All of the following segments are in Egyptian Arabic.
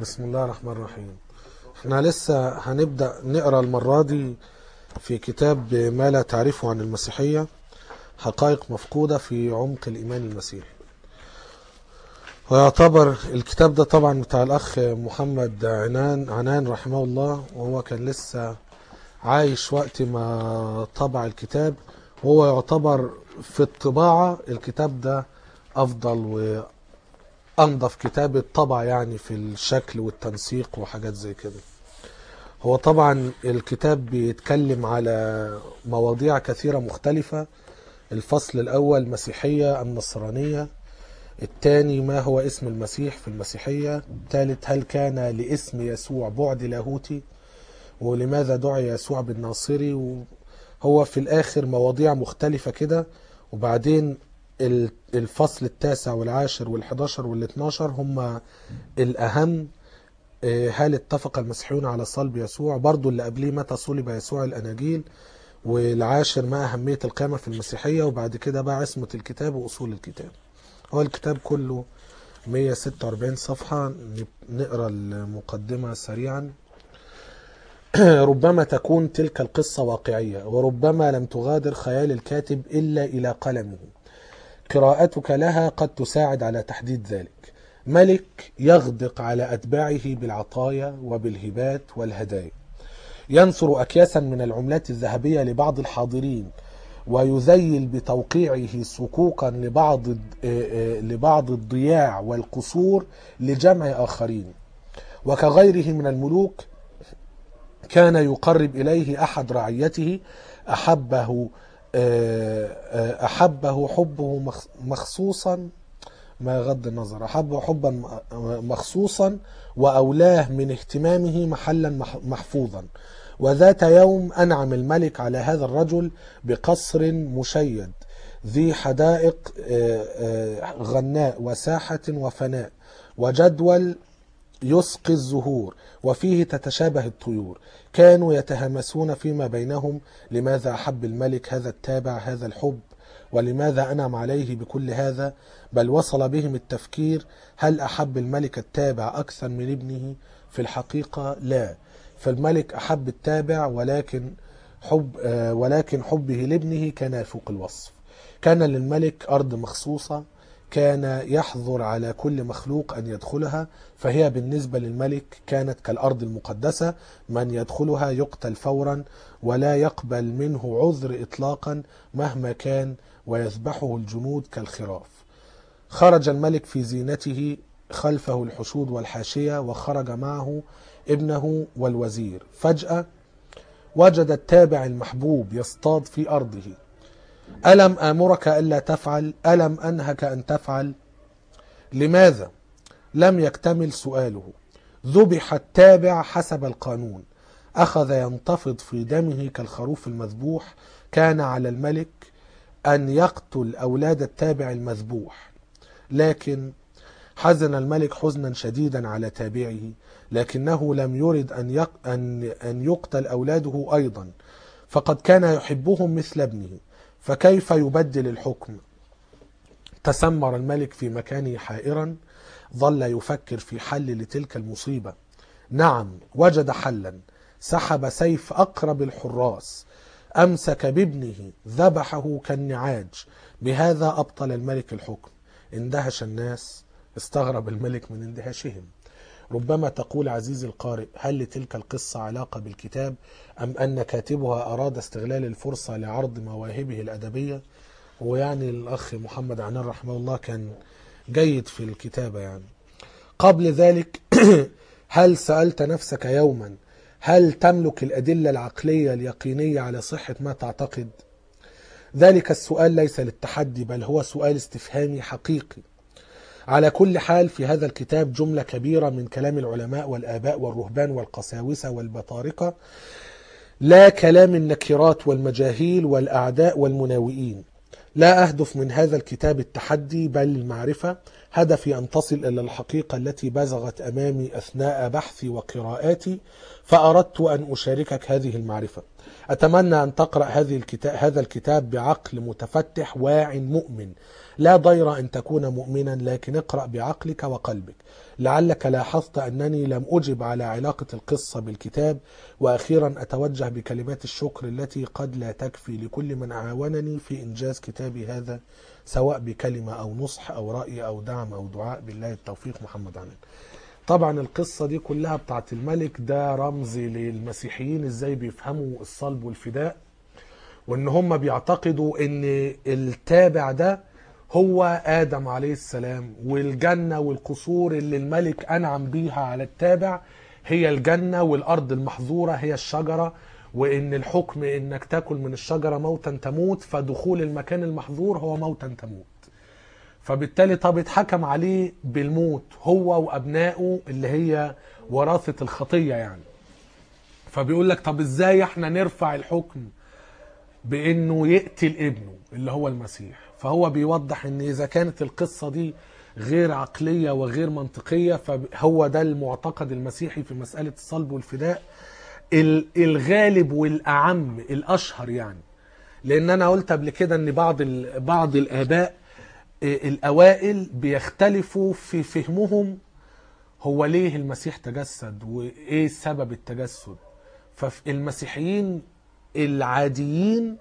بسم الله الرحمن الرحيم احنا لسه هنبدأ نقرأ المرة دي في كتاب ما لا تعرفه عن المسيحية حقائق مفقودة في عمق الإيمان المسيحي ويعتبر الكتاب ده طبعا بتاع الأخ محمد عنان عنان رحمه الله وهو كان لسه عايش وقت ما طبع الكتاب وهو يعتبر في الطباعة الكتاب ده أفضل وأنظف كتاب الطبع يعني في الشكل والتنسيق وحاجات زي كده هو طبعا الكتاب بيتكلم على مواضيع كثيرة مختلفة الفصل الأول مسيحية النصرانية الثاني ما هو اسم المسيح في المسيحية الثالث هل كان لاسم يسوع بعد لاهوتي ولماذا دعي يسوع بالناصري وهو في الآخر مواضيع مختلفة كده وبعدين الفصل التاسع والعاشر والحداشر والاتناشر هم الأهم هل اتفق المسيحيون على صلب يسوع برضو اللي قبليه متى صلب يسوع الأناجيل والعاشر ما أهمية القيامة في المسيحية وبعد كده بقى عصمة الكتاب وأصول الكتاب هو الكتاب كله 146 صفحة نقرأ المقدمة سريعا ربما تكون تلك القصة واقعية وربما لم تغادر خيال الكاتب إلا إلى قلمه قراءتك لها قد تساعد على تحديد ذلك ملك يغدق على أتباعه بالعطايا وبالهبات والهدايا ينصر أكياسا من العملات الذهبية لبعض الحاضرين ويذيل بتوقيعه صكوكا لبعض لبعض الضياع والقصور لجمع آخرين وكغيره من الملوك كان يقرب إليه أحد رعيته أحبه أحبه حبه مخصوصا ما غض النظر أحبه حبا مخصوصا وأولاه من اهتمامه محلا محفوظا وذات يوم أنعم الملك على هذا الرجل بقصر مشيد ذي حدائق غناء وساحة وفناء وجدول يسقي الزهور وفيه تتشابه الطيور كانوا يتهامسون فيما بينهم لماذا أحب الملك هذا التابع هذا الحب ولماذا أنعم عليه بكل هذا بل وصل بهم التفكير هل أحب الملك التابع أكثر من ابنه في الحقيقة لا فالملك أحب التابع ولكن حب ولكن حبه لابنه كان يفوق الوصف كان للملك أرض مخصوصة كان يحظر على كل مخلوق أن يدخلها فهي بالنسبة للملك كانت كالأرض المقدسة من يدخلها يقتل فورا ولا يقبل منه عذر إطلاقا مهما كان ويذبحه الجنود كالخراف خرج الملك في زينته خلفه الحشود والحاشية وخرج معه ابنه والوزير فجأة وجد التابع المحبوب يصطاد في أرضه ألم آمرك ألا تفعل ألم أنهك أن تفعل لماذا لم يكتمل سؤاله ذبح التابع حسب القانون أخذ ينتفض في دمه كالخروف المذبوح كان على الملك أن يقتل أولاد التابع المذبوح لكن حزن الملك حزنا شديدا على تابعه لكنه لم يرد أن, يق... أن... أن يقتل أولاده أيضا فقد كان يحبهم مثل ابنه فكيف يبدل الحكم تسمر الملك في مكانه حائرا ظل يفكر في حل لتلك المصيبة نعم وجد حلا سحب سيف أقرب الحراس أمسك بابنه ذبحه كالنعاج بهذا أبطل الملك الحكم اندهش الناس استغرب الملك من اندهاشهم ربما تقول عزيزي القارئ هل لتلك القصة علاقة بالكتاب أم أن كاتبها أراد استغلال الفرصة لعرض مواهبه الأدبية ويعني الأخ محمد عنان رحمه الله كان جيد في الكتابة يعني قبل ذلك هل سألت نفسك يوما هل تملك الأدلة العقلية اليقينية على صحة ما تعتقد ذلك السؤال ليس للتحدي بل هو سؤال استفهامي حقيقي على كل حال في هذا الكتاب جملة كبيرة من كلام العلماء والآباء والرهبان والقساوسة والبطارقة لا كلام النكرات والمجاهيل والأعداء والمناوئين لا أهدف من هذا الكتاب التحدي بل المعرفة هدفي أن تصل إلى الحقيقة التي بزغت أمامي أثناء بحثي وقراءاتي فأردت أن أشاركك هذه المعرفة أتمنى أن تقرأ هذه الكتاب هذا الكتاب بعقل متفتح واع مؤمن لا ضير أن تكون مؤمنا لكن اقرأ بعقلك وقلبك لعلك لاحظت أنني لم أجب على علاقة القصة بالكتاب وأخيرا أتوجه بكلمات الشكر التي قد لا تكفي لكل من عاونني في إنجاز كتابي هذا سواء بكلمة أو نصح أو رأي أو دعم أو دعاء بالله التوفيق محمد عنان طبعا القصة دي كلها بتاعت الملك ده رمز للمسيحيين ازاي بيفهموا الصلب والفداء وان هم بيعتقدوا ان التابع ده هو ادم عليه السلام والجنة والقصور اللي الملك انعم بيها على التابع هي الجنة والارض المحظورة هي الشجرة وان الحكم انك تاكل من الشجرة موتا تموت فدخول المكان المحظور هو موتا تموت فبالتالي طب اتحكم عليه بالموت هو وابنائه اللي هي وراثة الخطية يعني فبيقول لك طب ازاي احنا نرفع الحكم بانه يقتل ابنه اللي هو المسيح فهو بيوضح ان اذا كانت القصة دي غير عقلية وغير منطقية فهو ده المعتقد المسيحي في مسألة الصلب والفداء ال- الغالب والاعم الاشهر يعني لان انا قلت قبل كده ان بعض ال- بعض الاباء الاوائل بيختلفوا في فهمهم هو ليه المسيح تجسد وايه سبب التجسد فالمسيحيين العاديين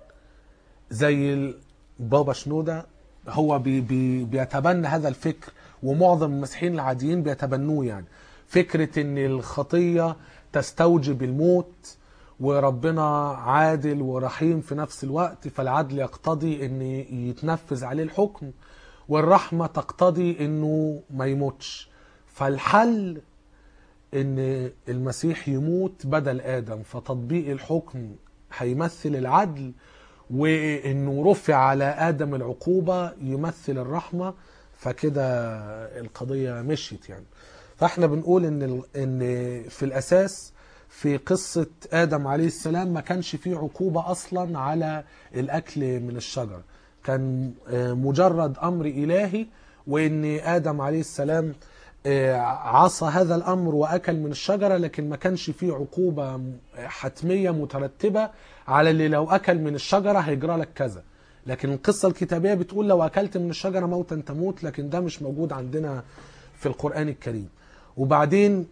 زي بابا شنودة هو بي بي بيتبنى هذا الفكر ومعظم المسيحيين العاديين بيتبنوه يعني فكرة ان الخطية تستوجب الموت وربنا عادل ورحيم في نفس الوقت فالعدل يقتضي ان يتنفذ عليه الحكم والرحمة تقتضي انه ما يموتش فالحل ان المسيح يموت بدل ادم فتطبيق الحكم هيمثل العدل وانه رفع على ادم العقوبة يمثل الرحمة فكده القضية مشيت يعني فاحنا بنقول ان ال- ان في الاساس في قصة آدم عليه السلام ما كانش فيه عقوبة أصلا على الأكل من الشجر كان آه، مجرد أمر إلهي وإن آدم عليه السلام آه، عصى هذا الأمر وأكل من الشجرة لكن ما كانش فيه عقوبة م- حتمية مترتبة على اللي لو أكل من الشجرة هيجرى لك كذا لكن القصة الكتابية بتقول لو أكلت من الشجرة موتا تموت لكن ده مش موجود عندنا في القرآن الكريم وبعدين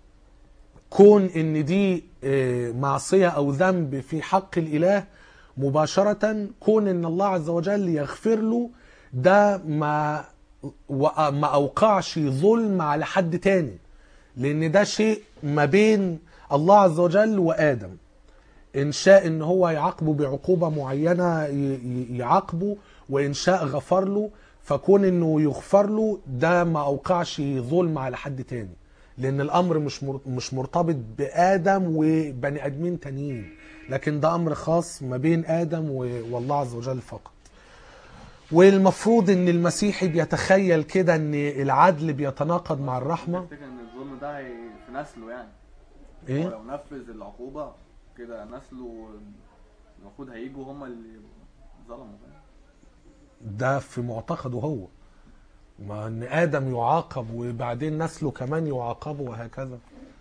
كون ان دي آه، معصيه او ذنب في حق الاله مباشره كون ان الله عز وجل يغفر له ده ما و- ما اوقعش ظلم على حد تاني لان ده شيء ما بين الله عز وجل وادم ان شاء ان هو يعاقبه بعقوبه معينه ي- ي- يعاقبه وان شاء غفر له فكون انه يغفر له ده ما اوقعش ظلم على حد تاني لان الامر مش مر- مش مرتبط بادم وبني ادمين تانيين لكن ده امر خاص ما بين ادم و- والله عز وجل فقط والمفروض ان المسيحي بيتخيل كده ان العدل بيتناقض مع الرحمه تفتكر ان الظلم ده هي في نسله يعني ايه هو لو نفذ العقوبة كده نسله المفروض هيجوا هما اللي ظلموا فاهم ده في معتقده هو ما ان ادم يعاقب وبعدين نسله كمان يعاقبوا وهكذا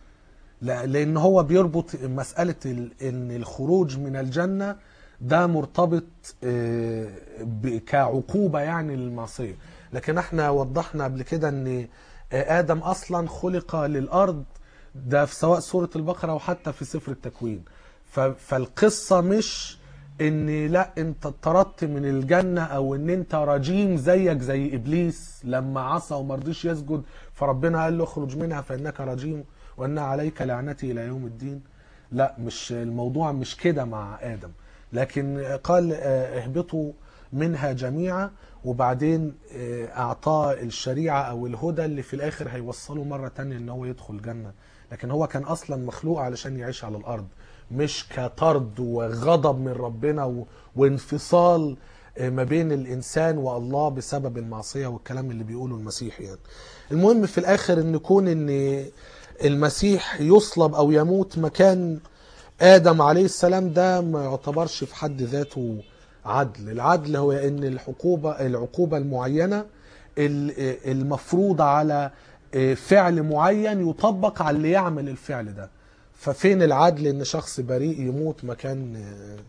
لا لان هو بيربط مساله ال- ان الخروج من الجنه ده مرتبط آه، ب- كعقوبه يعني للمعصيه لكن احنا وضحنا قبل كده ان آه، ادم اصلا خلق للارض ده في سواء سوره البقره وحتى في سفر التكوين ف- فالقصه مش ان لا انت اتطردت من الجنه او ان انت رجيم زيك زي ابليس لما عصى وما رضيش يسجد فربنا قال له اخرج منها فانك رجيم وان عليك لعنتي الى يوم الدين لا مش الموضوع مش كده مع ادم لكن قال آه، اهبطوا منها جميعا وبعدين آه، اعطاه الشريعه او الهدى اللي في الاخر هيوصله مره تانية ان هو يدخل الجنه لكن هو كان اصلا مخلوق علشان يعيش على الارض مش كطرد وغضب من ربنا و... وانفصال آه، ما بين الانسان والله بسبب المعصيه والكلام اللي بيقوله المسيح يعني المهم في الاخر ان يكون ان المسيح يصلب او يموت مكان ادم عليه السلام ده ما يعتبرش في حد ذاته عدل العدل هو ان العقوبه العقوبه المعينه ال- المفروضة على فعل معين يطبق على اللي يعمل الفعل ده ففين العدل ان شخص بريء يموت مكان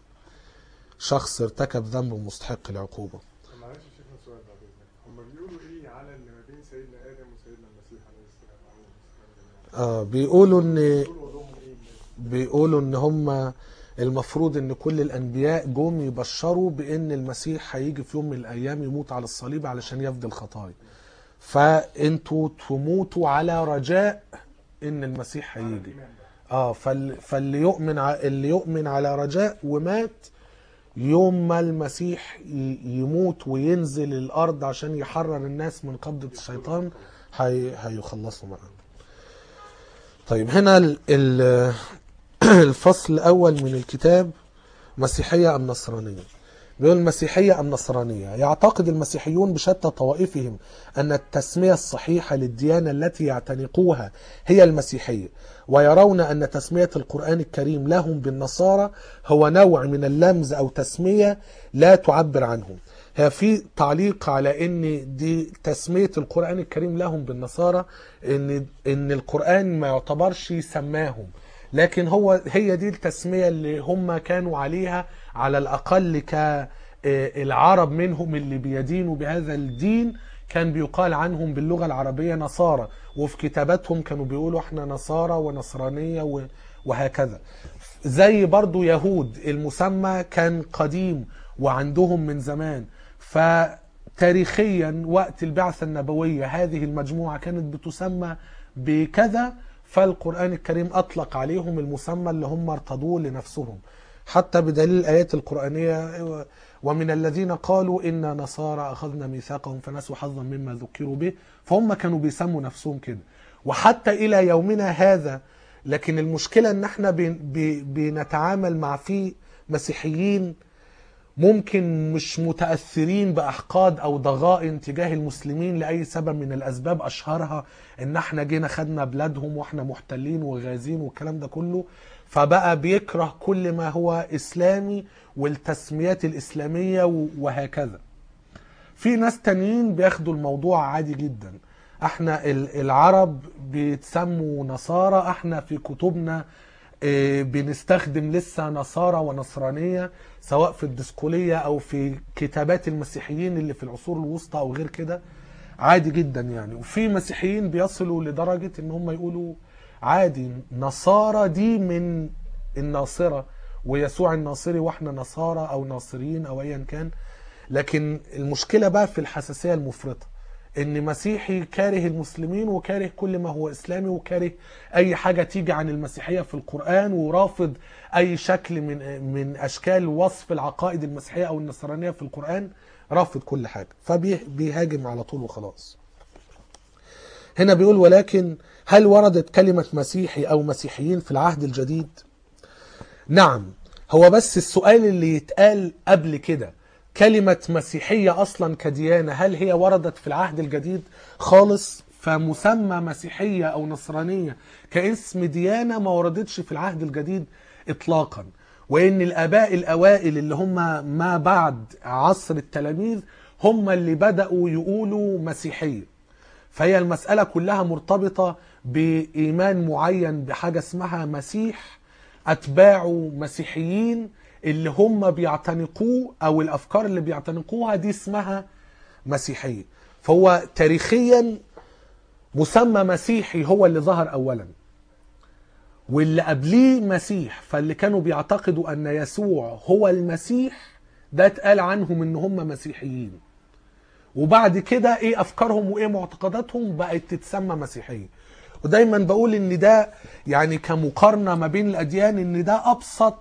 شخص ارتكب ذنب مستحق العقوبة معلش يا شيخنا سؤال بعد اذنك هم بيقولوا ايه على اللي ما بين سيدنا ادم وسيدنا المسيح عليه السلام عليه السلام جميعا آه بيقولوا ان بيقولوا وضعهم ايه بيقولوا ان هم المفروض ان كل الانبياء جم يبشروا بان المسيح هيجي في يوم من الايام يموت على الصليب علشان يفدي الخطايا فانتوا تموتوا على رجاء ان المسيح على هيجي الايمان ده اه فال فاللي يؤمن ع- اللي يؤمن على رجاء ومات يوم ما المسيح ي- يموت وينزل الارض عشان يحرر الناس من قبضة الشيطان هي هيخلصوا معاه طيب هنا ال- ال- الفصل الاول من الكتاب مسيحية ام نصرانية بيقول المسيحية أم نصرانية يعتقد المسيحيون بشتى طوائفهم أن التسمية الصحيحة للديانة التي يعتنقوها هي المسيحية ويرون أن تسمية القرآن الكريم لهم بالنصارى هو نوع من اللمز أو تسمية لا تعبر عنهم هي في تعليق على ان دي تسميه القران الكريم لهم بالنصارى ان ان القران ما يعتبرش سماهم لكن هو هي دي التسميه اللي هم كانوا عليها على الاقل كالعرب منهم اللي بيدينوا بهذا الدين كان بيقال عنهم باللغه العربيه نصارى وفي كتاباتهم كانوا بيقولوا احنا نصارى ونصرانيه و- وهكذا زي برضو يهود المسمى كان قديم وعندهم من زمان فتاريخيا وقت البعثة النبوية هذه المجموعة كانت بتسمى بكذا فالقرآن الكريم أطلق عليهم المسمى اللي هم ارتضوه لنفسهم حتى بدليل الآيات القرآنية ومن الذين قالوا إن نصارى أخذنا ميثاقهم فنسوا حظا مما ذكروا به فهم كانوا بيسموا نفسهم كده وحتى إلى يومنا هذا لكن المشكلة ان احنا بن- ب- بنتعامل مع في مسيحيين ممكن مش متأثرين بأحقاد أو ضغائن تجاه المسلمين لأي سبب من الأسباب أشهرها إن احنا جينا خدنا بلادهم واحنا محتلين وغازين والكلام ده كله فبقى بيكره كل ما هو إسلامي والتسميات الإسلامية و- وهكذا في ناس تانيين بياخدوا الموضوع عادي جدا احنا ال- العرب بيتسموا نصارى احنا في كتبنا اه، بنستخدم لسه نصارى ونصرانية سواء في الدسكولية او في كتابات المسيحيين اللي في العصور الوسطى او غير كده عادي جدا يعني وفي مسيحيين بيصلوا لدرجة ان هم يقولوا عادي نصارى دي من الناصرة ويسوع الناصري واحنا نصارى او ناصريين او ايا كان لكن المشكلة بقى في الحساسية المفرطة ان مسيحي كاره المسلمين وكاره كل ما هو اسلامي وكاره اي حاجة تيجي عن المسيحية في القرآن ورافض اي شكل من من اشكال وصف العقائد المسيحية او النصرانية في القرآن رافض كل حاجة فبيهاجم على طول وخلاص هنا بيقول ولكن هل وردت كلمة مسيحي او مسيحيين في العهد الجديد نعم هو بس السؤال اللي يتقال قبل كده كلمة مسيحية أصلا كديانة هل هي وردت في العهد الجديد خالص فمسمى مسيحية أو نصرانية كاسم ديانة ما وردتش في العهد الجديد إطلاقا وإن الآباء الأوائل اللي هم ما بعد عصر التلاميذ هم اللي بدأوا يقولوا مسيحية فهي المسألة كلها مرتبطة بإيمان معين بحاجة اسمها مسيح أتباعه مسيحيين اللي هم بيعتنقوه أو الأفكار اللي بيعتنقوها دي اسمها مسيحية فهو تاريخيا مسمى مسيحي هو اللي ظهر أولا واللي قبليه مسيح فاللي كانوا بيعتقدوا أن يسوع هو المسيح ده اتقال عنهم ان هم مسيحيين وبعد كده ايه افكارهم وايه معتقداتهم بقت تتسمى مسيحيه ودايما بقول ان ده يعني كمقارنه ما بين الاديان ان ده ابسط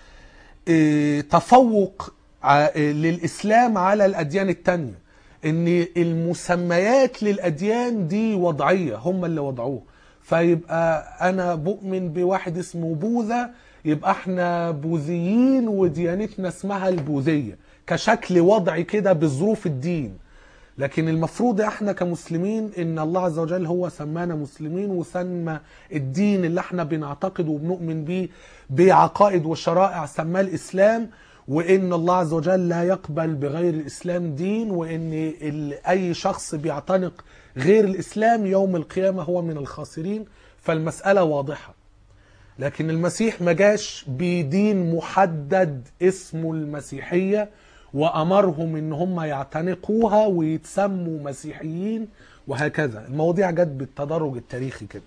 إيه، تفوق ع- إيه، للاسلام على الاديان التانية ان المسميات للاديان دي وضعيه هم اللي وضعوه فيبقى انا بؤمن بواحد اسمه بوذا يبقى احنا بوذيين وديانتنا اسمها البوذيه كشكل وضعي كده بظروف الدين لكن المفروض احنا كمسلمين ان الله عز وجل هو سمانا مسلمين وسمى الدين اللي احنا بنعتقد وبنؤمن بيه بعقائد وشرائع سماه الاسلام وان الله عز وجل لا يقبل بغير الاسلام دين وان ال- اي شخص بيعتنق غير الاسلام يوم القيامه هو من الخاسرين فالمساله واضحه لكن المسيح ما جاش بدين محدد اسمه المسيحيه وامرهم ان هم يعتنقوها ويتسموا مسيحيين وهكذا المواضيع جت بالتدرج التاريخي كده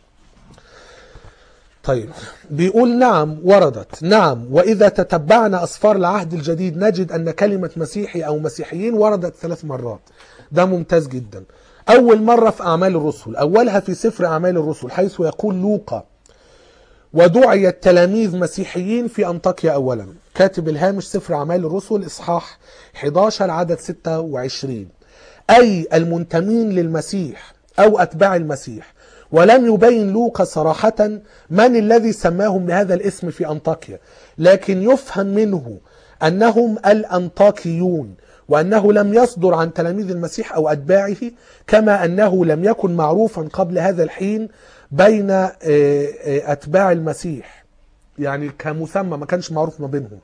طيب بيقول نعم وردت نعم وإذا تتبعنا أسفار العهد الجديد نجد أن كلمة مسيحي أو مسيحيين وردت ثلاث مرات ده ممتاز جدا أول مرة في أعمال الرسل أولها في سفر أعمال الرسل حيث يقول لوقا ودعي التلاميذ مسيحيين في أنطاكيا أولا كاتب الهامش سفر أعمال الرسل إصحاح 11 عدد 26 أي المنتمين للمسيح أو أتباع المسيح ولم يبين لوقا صراحة من الذي سماهم بهذا الاسم في أنطاكيا لكن يفهم منه أنهم الأنطاكيون وأنه لم يصدر عن تلاميذ المسيح أو أتباعه كما أنه لم يكن معروفا قبل هذا الحين بين آه، آه، أتباع المسيح يعني كمسمى ما كانش معروف ما بينهم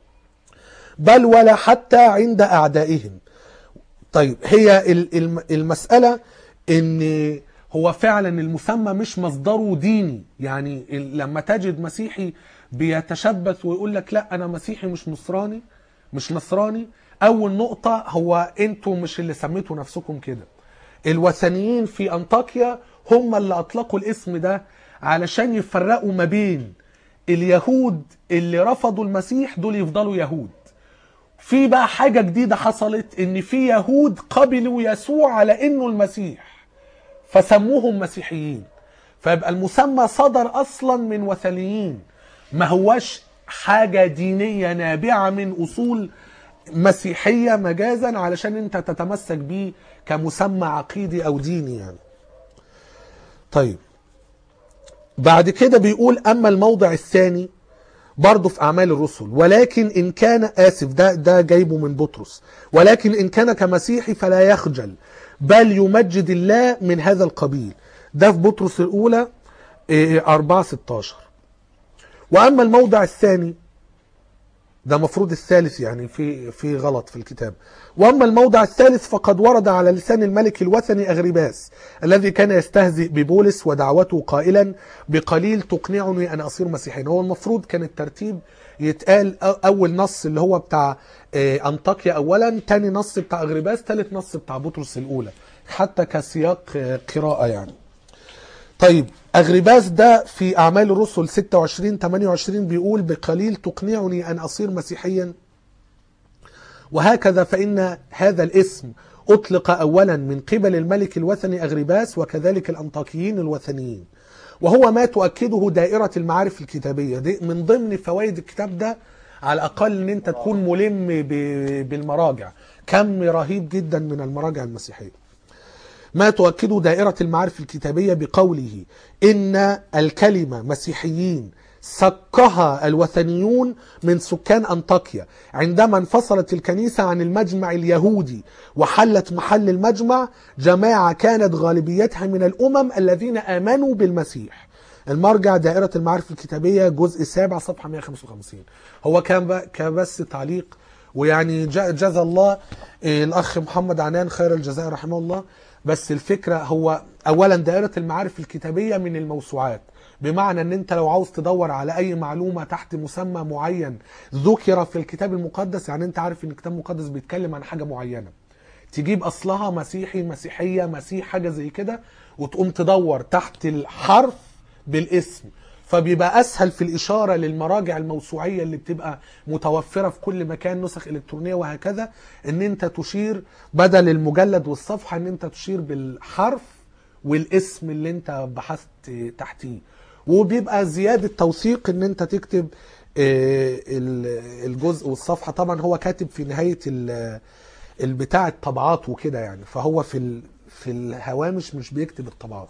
بل ولا حتى عند أعدائهم طيب هي ال- الم- المسألة ان هو فعلا المسمى مش مصدره ديني يعني ال- لما تجد مسيحي بيتشبث ويقول لك لا انا مسيحي مش نصراني مش نصراني اول نقطة هو انتوا مش اللي سميتوا نفسكم كده الوثنيين في انطاكيا هم اللي اطلقوا الاسم ده علشان يفرقوا ما بين اليهود اللي رفضوا المسيح دول يفضلوا يهود في بقى حاجة جديدة حصلت ان في يهود قبلوا يسوع على انه المسيح فسموهم مسيحيين فيبقى المسمى صدر اصلا من وثنيين ما هوش حاجة دينية نابعة من اصول مسيحية مجازا علشان انت تتمسك بيه كمسمى عقيدي او ديني يعني طيب بعد كده بيقول اما الموضع الثاني برضه في اعمال الرسل ولكن ان كان اسف ده ده جايبه من بطرس ولكن ان كان كمسيحي فلا يخجل بل يمجد الله من هذا القبيل ده في بطرس الاولى 4 16 واما الموضع الثاني ده مفروض الثالث يعني في في غلط في الكتاب واما الموضع الثالث فقد ورد على لسان الملك الوثني اغرباس الذي كان يستهزئ ببولس ودعوته قائلا بقليل تقنعني ان اصير مسيحيا هو المفروض كان الترتيب يتقال أ- اول نص اللي هو بتاع آه، انطاكيا اولا تاني نص بتاع اغرباس تالت نص بتاع بطرس الاولى حتى كسياق آه، قراءه يعني طيب اغرباس ده في اعمال الرسل 26 28 بيقول بقليل تقنعني ان اصير مسيحيا وهكذا فان هذا الاسم اطلق اولا من قبل الملك الوثني اغرباس وكذلك الانطاكيين الوثنيين وهو ما تؤكده دائره المعارف الكتابيه دي من ضمن فوائد الكتاب ده على الاقل ان انت تكون ملم ب- بالمراجع كم رهيب جدا من المراجع المسيحيه ما تؤكده دائرة المعارف الكتابية بقوله إن الكلمة مسيحيين سكها الوثنيون من سكان أنطاكيا عندما انفصلت الكنيسة عن المجمع اليهودي وحلت محل المجمع جماعة كانت غالبيتها من الأمم الذين آمنوا بالمسيح المرجع دائرة المعارف الكتابية جزء سابع صفحة 155 هو كان ب- كان بس تعليق ويعني ج- جزا الله إيه، الأخ محمد عنان خير الجزاء رحمه الله بس الفكرة هو أولا دائرة المعارف الكتابية من الموسوعات بمعنى ان انت لو عاوز تدور على اي معلومة تحت مسمى معين ذكر في الكتاب المقدس يعني انت عارف ان الكتاب المقدس بيتكلم عن حاجة معينة تجيب اصلها مسيحي مسيحية مسيح حاجة زي كده وتقوم تدور تحت الحرف بالاسم فبيبقى اسهل في الاشاره للمراجع الموسوعيه اللي بتبقى متوفره في كل مكان نسخ الكترونيه وهكذا ان انت تشير بدل المجلد والصفحه ان انت تشير بالحرف والاسم اللي انت بحثت تحتيه وبيبقى زياده توثيق ان انت تكتب آه، ال- الجزء والصفحه طبعا هو كاتب في نهايه ال- البتاع الطبعات وكده يعني فهو في ال- في الهوامش مش بيكتب الطبعات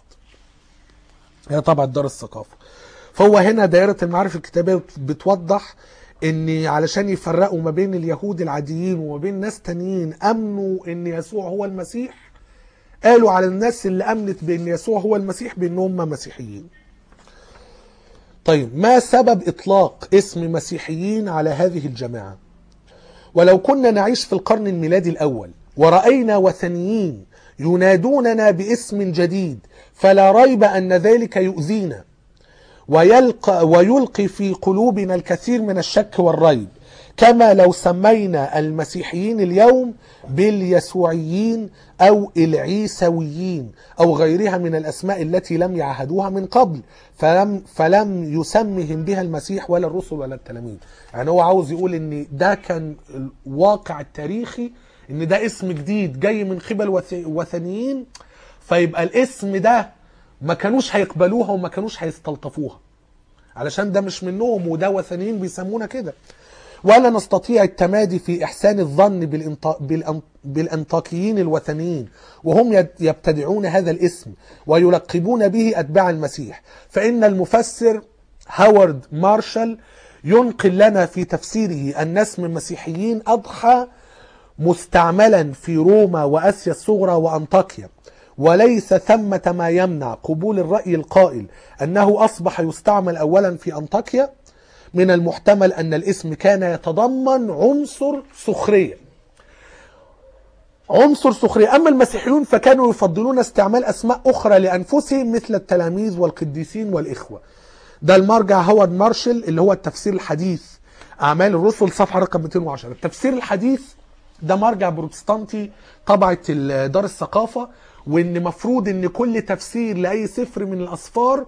هي طبعا دار الثقافه فهو هنا دائره المعارف الكتابيه بتوضح ان علشان يفرقوا ما بين اليهود العاديين وما بين ناس تانيين امنوا ان يسوع هو المسيح قالوا على الناس اللي امنت بان يسوع هو المسيح بانهم مسيحيين طيب ما سبب اطلاق اسم مسيحيين على هذه الجماعه ولو كنا نعيش في القرن الميلادي الأول ورأينا وثنيين ينادوننا باسم جديد فلا ريب أن ذلك يؤذينا ويلقى, ويلقي في قلوبنا الكثير من الشك والريب كما لو سمينا المسيحيين اليوم باليسوعيين أو العيسويين أو غيرها من الأسماء التي لم يعهدوها من قبل فلم, فلم يسمهم بها المسيح ولا الرسل ولا التلاميذ يعني هو عاوز يقول ان ده كان الواقع التاريخي ان ده اسم جديد جاي من قبل وث- وثنيين فيبقى الاسم ده ما كانوش هيقبلوها وما كانوش هيستلطفوها علشان ده مش منهم وده وثنيين بيسمونا كده ولا نستطيع التمادي في إحسان الظن بالإنط... بالأن... بالأنطاكيين الوثنيين وهم يد- يبتدعون هذا الاسم ويلقبون به أتباع المسيح فإن المفسر هاورد مارشال ينقل لنا في تفسيره أن اسم المسيحيين أضحى مستعملا في روما واسيا الصغرى وانطاكيا وليس ثمة ما يمنع قبول الرأي القائل أنه أصبح يستعمل أولا في أنطاكيا من المحتمل أن الاسم كان يتضمن عنصر سخرية عنصر سخرية أما المسيحيون فكانوا يفضلون استعمال أسماء أخرى لأنفسهم مثل التلاميذ والقديسين والإخوة ده المرجع هوارد مارشال اللي هو التفسير الحديث أعمال الرسل صفحة رقم 210 التفسير الحديث ده مرجع بروتستانتي طبعة ال- دار الثقافة وإن مفروض إن كل تفسير لأي سفر من الأسفار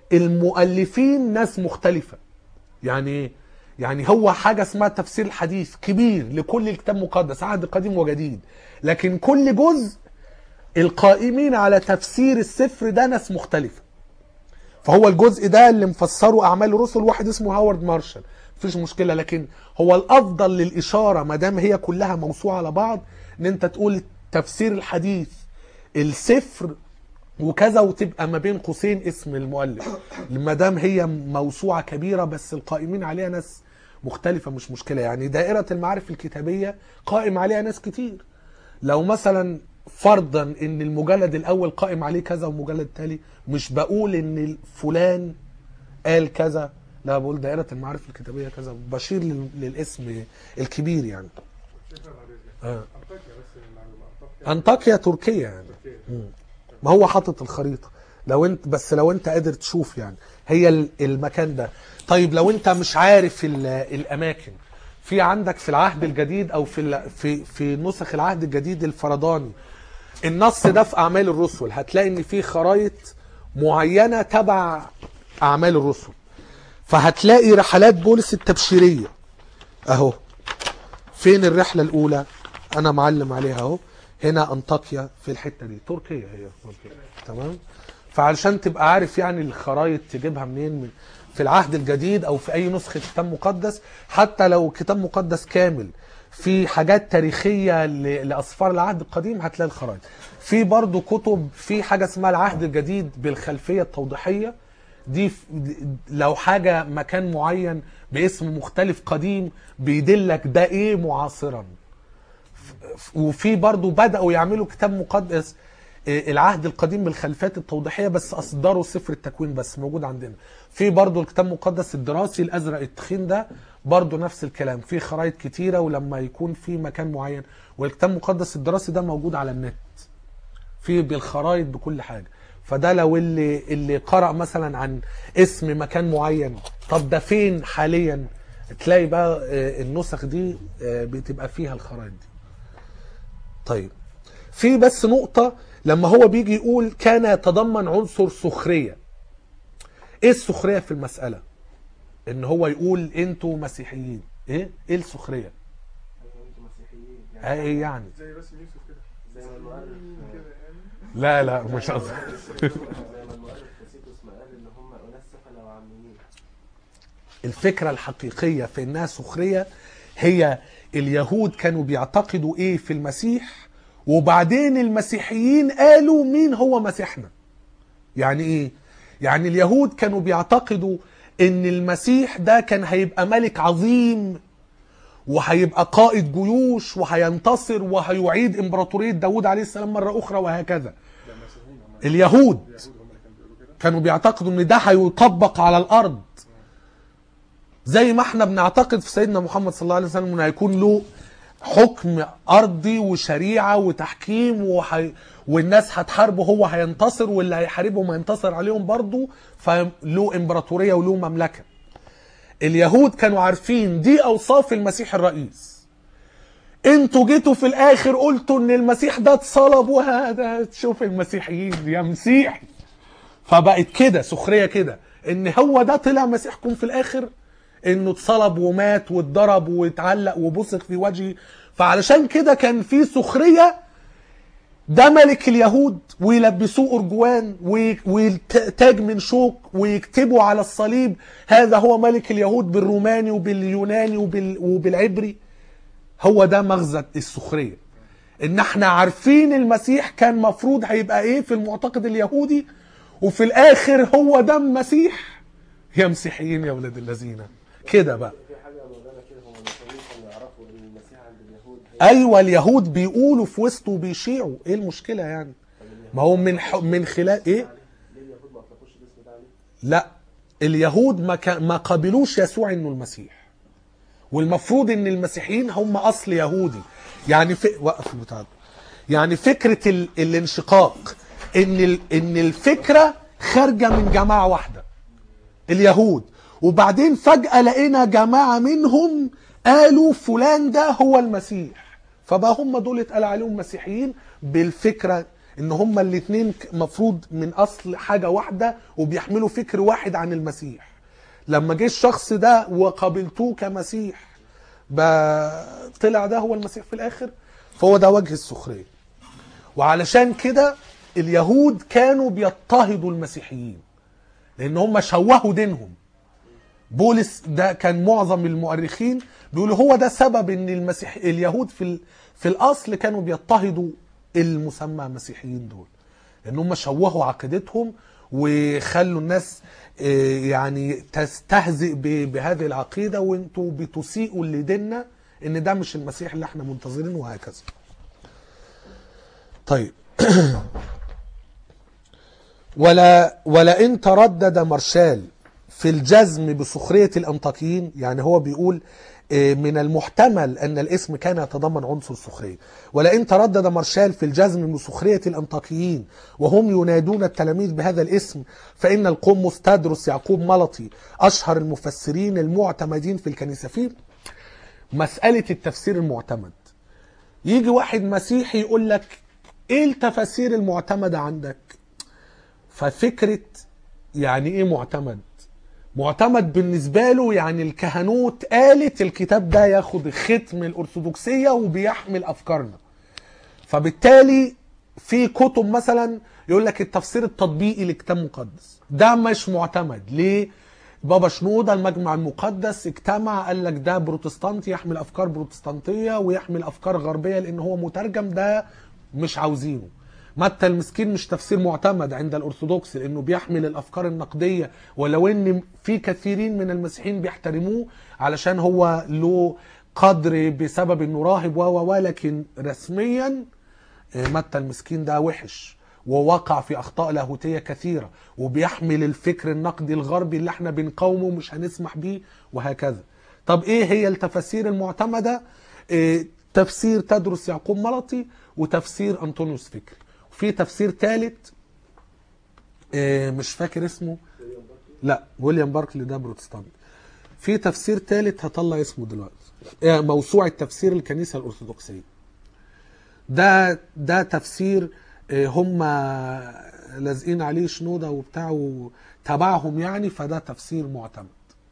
المؤلفين ناس مختلفة يعني ايه؟ يعني هو حاجه اسمها تفسير الحديث كبير لكل الكتاب المقدس عهد قديم وجديد لكن كل جزء القائمين على تفسير السفر ده ناس مختلفه فهو الجزء ده اللي مفسره اعمال الرسل واحد اسمه هاورد مارشال مفيش مشكله لكن هو الافضل للاشاره ما دام هي كلها موسوعه على بعض ان انت تقول تفسير الحديث السفر وكذا وتبقى ما بين قوسين اسم المؤلف ما دام هي موسوعه كبيره بس القائمين عليها ناس مختلفه مش مشكله يعني دائره المعارف الكتابيه قائم عليها ناس كتير لو مثلا فرضا ان المجلد الاول قائم عليه كذا والمجلد التالي مش بقول ان فلان قال كذا لا بقول دائره المعارف الكتابيه كذا بشير لل- للاسم الكبير يعني شكرا بعد اذنك آه. انطاكيا بس المعلومه انطاكيا انطاكيا تركيا يعني تركيا. ما هو حاطط الخريطه لو انت بس لو انت قادر تشوف يعني هي ال- المكان ده طيب لو انت مش عارف ال- الاماكن في عندك في العهد الجديد او في ال- في في نسخ العهد الجديد الفرداني النص ده في اعمال الرسل هتلاقي ان في خرايط معينه تبع اعمال الرسل فهتلاقي رحلات بولس التبشيريه اهو فين الرحله الاولى انا معلم عليها اهو هنا انطاكيا في الحته دي تركيا هي تركيا تمام فعلشان تبقى عارف يعني الخرايط تجيبها منين من في العهد الجديد او في اي نسخه كتاب مقدس حتى لو كتاب مقدس كامل في حاجات تاريخيه ل- لاسفار العهد القديم هتلاقي الخرايط في برضو كتب في حاجه اسمها العهد الجديد بالخلفيه التوضيحيه دي ف- لو حاجه مكان معين باسم مختلف قديم بيدلك ده ايه معاصرا وفي برضو بدأوا يعملوا كتاب مقدس آه، العهد القديم بالخلفيات التوضيحية بس أصدروا سفر التكوين بس موجود عندنا في برضو الكتاب المقدس الدراسي الأزرق التخين ده برضو نفس الكلام في خرايط كتيرة ولما يكون في مكان معين والكتاب المقدس الدراسي ده موجود على النت في بالخرايط بكل حاجة فده لو اللي اللي قرأ مثلا عن اسم مكان معين طب ده فين حاليا تلاقي بقى آه، النسخ دي آه، بتبقى فيها الخرايط دي طيب في بس نقطة لما هو بيجي يقول كان يتضمن عنصر سخرية ايه السخرية في المسألة ان هو يقول انتوا مسيحيين ايه ايه السخرية انتوا مسيحيين ايه يعني زي باسم يوسف كده زي ما المؤلف كده يعني لا لا مش قصدي زي ما المؤلف تسيتوس ما قال ان هم اناس سفله وعاميين الفكرة الحقيقية في انها سخرية هي اليهود كانوا بيعتقدوا ايه في المسيح وبعدين المسيحيين قالوا مين هو مسيحنا يعني ايه يعني اليهود كانوا بيعتقدوا ان المسيح ده كان هيبقى ملك عظيم وهيبقى قائد جيوش وهينتصر وهيعيد امبراطورية داود عليه السلام مرة اخرى وهكذا ده المسيحيين هم اليهود اليهود هم اللي كانوا بيقولوا كده كانوا بيعتقدوا ان ده هيطبق على الارض زي ما احنا بنعتقد في سيدنا محمد صلى الله عليه وسلم انه هيكون له حكم ارضي وشريعه وتحكيم وحي... والناس هتحاربه هو هينتصر واللي هيحاربهم هينتصر عليهم برضه فله امبراطوريه وله مملكه اليهود كانوا عارفين دي اوصاف المسيح الرئيس انتوا جيتوا في الاخر قلتوا ان المسيح ده اتصلب وهذا تشوف المسيحيين يا مسيحي فبقت كده سخريه كده ان هو ده طلع مسيحكم في الاخر انه اتصلب ومات واتضرب واتعلق وبصق في وجهه فعلشان كده كان في سخريه ده ملك اليهود ويلبسوه ارجوان وي- وتاج من شوك ويكتبوا على الصليب هذا هو ملك اليهود بالروماني وباليوناني وبال... وبالعبري هو ده مغزى السخريه ان احنا عارفين المسيح كان مفروض هيبقى ايه في المعتقد اليهودي وفي الاخر هو ده المسيح يا مسيحيين يا ولاد الذين كده بقى في حاجه موجوده كده هم المصريين كانوا يعرفوا ان المسيح عند اليهود ايوه اليهود بيقولوا في وسطه وبيشيعوا ايه المشكله يعني ما هو من ح... من خلال ايه ليه اليهود ما اطلقوش الاسم ده عليه؟ لا اليهود ما, ك... ما قبلوش يسوع انه المسيح والمفروض ان المسيحيين هم اصل يهودي يعني في... وقف البتاع ده. يعني فكره ال... الانشقاق ان ال... ان الفكره خارجه من جماعه واحده اليهود وبعدين فجاه لقينا جماعه منهم قالوا فلان ده هو المسيح فبقى هم دول اتقال عليهم مسيحيين بالفكره ان هم الاثنين مفروض من اصل حاجه واحده وبيحملوا فكر واحد عن المسيح لما جه الشخص ده وقابلتوه كمسيح بقى طلع ده هو المسيح في الاخر فهو ده وجه السخريه وعلشان كده اليهود كانوا بيضطهدوا المسيحيين لان هم شوهوا دينهم بولس ده كان معظم المؤرخين بيقولوا هو ده سبب ان المسيح اليهود في ال... في الاصل كانوا بيضطهدوا المسمى مسيحيين دول لان هم شوهوا عقيدتهم وخلوا الناس آه، يعني تستهزئ ب- بهذه العقيده وانتوا بتسيئوا لديننا ان ده مش المسيح اللي احنا منتظرينه وهكذا. طيب ولا ولئن تردد مارشال في الجزم بسخرية الأنطاكيين يعني هو بيقول آه، من المحتمل أن الاسم كان يتضمن عنصر سخرية ولئن تردد مارشال في الجزم بسخرية الأنطاكيين وهم ينادون التلاميذ بهذا الاسم فإن القمص تدرس يعقوب ملطي أشهر المفسرين المعتمدين في الكنيسة في مسألة التفسير المعتمد يجي واحد مسيحي يقول لك ايه التفاسير المعتمدة عندك ففكرة يعني ايه معتمد معتمد بالنسبة له يعني الكهنوت قالت الكتاب ده ياخد ختم الأرثوذكسية وبيحمل أفكارنا فبالتالي في كتب مثلا يقول لك التفسير التطبيقي لكتاب مقدس ده مش معتمد ليه بابا شنودة المجمع المقدس اجتمع قال لك ده بروتستانتي يحمل افكار بروتستانتيه ويحمل افكار غربيه لان هو مترجم ده مش عاوزينه متى المسكين مش تفسير معتمد عند الارثوذكس لانه بيحمل الافكار النقديه ولو ان في كثيرين من المسيحيين بيحترموه علشان هو له قدر بسبب انه راهب و و و لكن رسميا آه، متى المسكين ده وحش ووقع في اخطاء لاهوتيه كثيره وبيحمل الفكر النقدي الغربي اللي احنا بنقاومه مش هنسمح بيه وهكذا طب ايه هي التفاسير المعتمده آه، تفسير تدرس يعقوب ملطي وتفسير انطونيوس فكري وفي تفسير ثالث مش فاكر اسمه لا ويليام باركلي ده بروتستانت في تفسير ثالث هطلع اسمه دلوقتي آه، موسوعه تفسير الكنيسه الارثوذكسيه ده ده تفسير آه، هم لازقين عليه شنوده وبتاع تبعهم يعني فده تفسير معتمد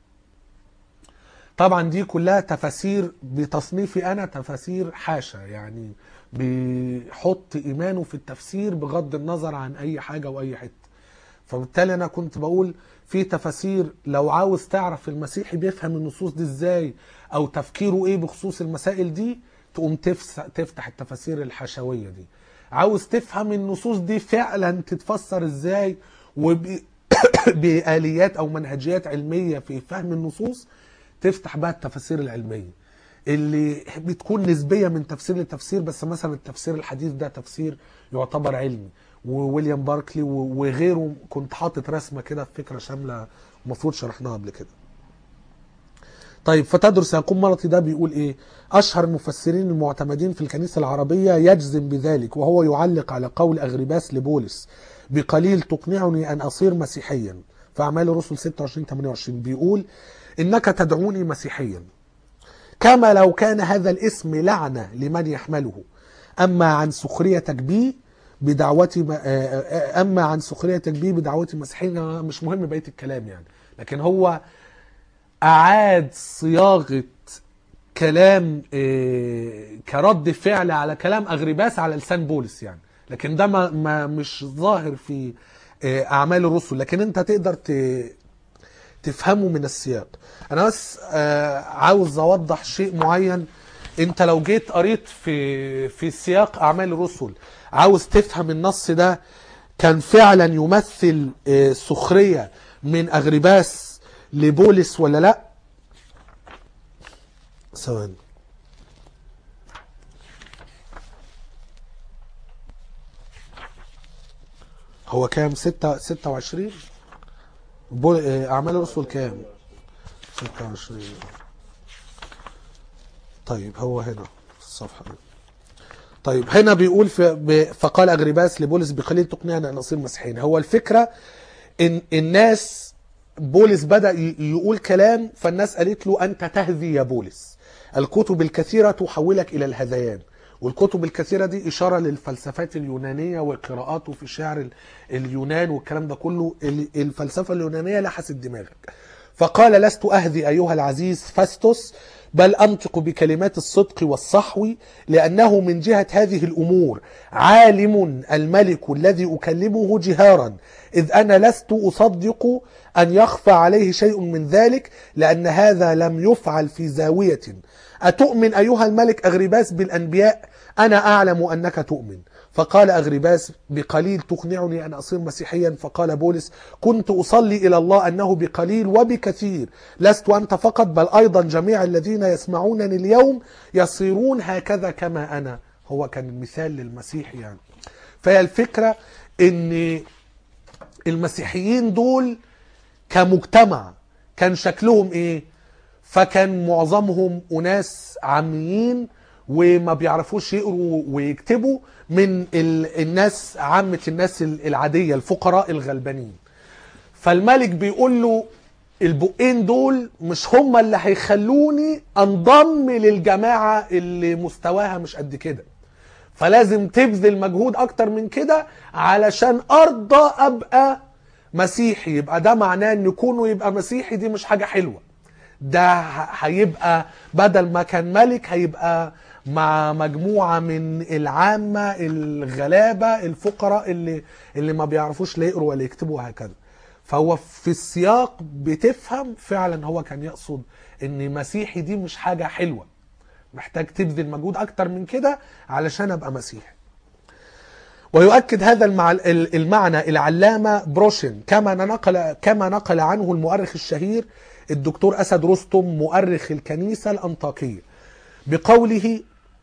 طبعا دي كلها تفاسير بتصنيفي انا تفاسير حاشا يعني بيحط ايمانه في التفسير بغض النظر عن اي حاجه واي حته فبالتالي انا كنت بقول في تفاسير لو عاوز تعرف المسيحي بيفهم النصوص دي ازاي او تفكيره ايه بخصوص المسائل دي تقوم تفس تفتح التفاسير الحشويه دي عاوز تفهم النصوص دي فعلا تتفسر ازاي وب... بآليات او منهجيات علميه في فهم النصوص تفتح بقى التفاسير العلميه اللي بتكون نسبيه من تفسير لتفسير بس مثلا التفسير الحديث ده تفسير يعتبر علمي وويليام باركلي و- وغيره كنت حاطط رسمه كده في فكره شامله المفروض شرحناها قبل كده طيب فتدرس يعقوب مرطي ده بيقول ايه اشهر المفسرين المعتمدين في الكنيسه العربيه يجزم بذلك وهو يعلق على قول اغرباس لبولس بقليل تقنعني ان اصير مسيحيا في اعمال الرسل 26 28 بيقول انك تدعوني مسيحيا كما لو كان هذا الاسم لعنه لمن يحمله اما عن سخريتك بي بدعوتي م- آه، آه، اما عن سخريتك بي بدعوتي مسيحيا مش مهم بقيه الكلام يعني لكن هو اعاد صياغه كلام آه، كرد فعل على كلام اغرباس على لسان بولس يعني لكن ده ما ما مش ظاهر في آه، اعمال الرسل لكن انت تقدر ت- تفهمه من السياق انا بس آه، عاوز اوضح شيء معين انت لو جيت قريت في في سياق اعمال الرسل عاوز تفهم النص ده كان فعلا يمثل آه، سخريه من اغرباس لبولس ولا لا ثواني هو كام ستة ستة وعشرين بول... آه، أعمال الرسل كام ستة وعشرين طيب هو هنا في الصفحة دي. طيب هنا بيقول في ب... فقال أغرباس لبولس بقليل تقنعني أن أصير مسيحيا هو الفكرة إن الناس بولس بدأ ي- يقول كلام فالناس قالت له أنت تهذي يا بولس الكتب الكثيرة تحولك إلى الهذيان والكتب الكثيرة دي إشارة للفلسفات اليونانية وقراءاته في شعر ال- اليونان والكلام ده كله ال- الفلسفة اليونانية لحست دماغك فقال لست أهذي أيها العزيز فاستوس بل أنطق بكلمات الصدق والصحو لأنه من جهة هذه الأمور عالم الملك الذي أكلمه جهارا إذ أنا لست أصدق أن يخفى عليه شيء من ذلك لأن هذا لم يفعل في زاوية أتؤمن أيها الملك أغرباس بالأنبياء أنا أعلم أنك تؤمن فقال أغرباس بقليل تقنعني أن أصير مسيحيا فقال بولس كنت أصلي إلى الله أنه بقليل وبكثير لست أنت فقط بل أيضا جميع الذين يسمعونني اليوم يصيرون هكذا كما أنا هو كان المثال للمسيح يعني فهي الفكرة أن المسيحيين دول كمجتمع كان شكلهم ايه فكان معظمهم اناس عاميين وما بيعرفوش يقروا ويكتبوا من ال- الناس عامة الناس ال- العادية الفقراء الغلبانين فالملك بيقول له البقين دول مش هم اللي هيخلوني انضم للجماعة اللي مستواها مش قد كده فلازم تبذل مجهود اكتر من كده علشان ارضى ابقى مسيحي يبقى ده معناه ان كونه يبقى مسيحي دي مش حاجة حلوة ده ه- هيبقى بدل ما كان ملك هيبقى مع مجموعة من العامة الغلابة الفقراء اللي اللي ما بيعرفوش لا يقروا ولا يكتبوا وهكذا فهو في السياق بتفهم فعلا هو كان يقصد ان مسيحي دي مش حاجة حلوة محتاج تبذل مجهود اكتر من كده علشان ابقى مسيحي ويؤكد هذا المع- ال- المعنى العلامة بروشن كما نقل كما نقل عنه المؤرخ الشهير الدكتور أسد رستم مؤرخ الكنيسة الأنطاكية بقوله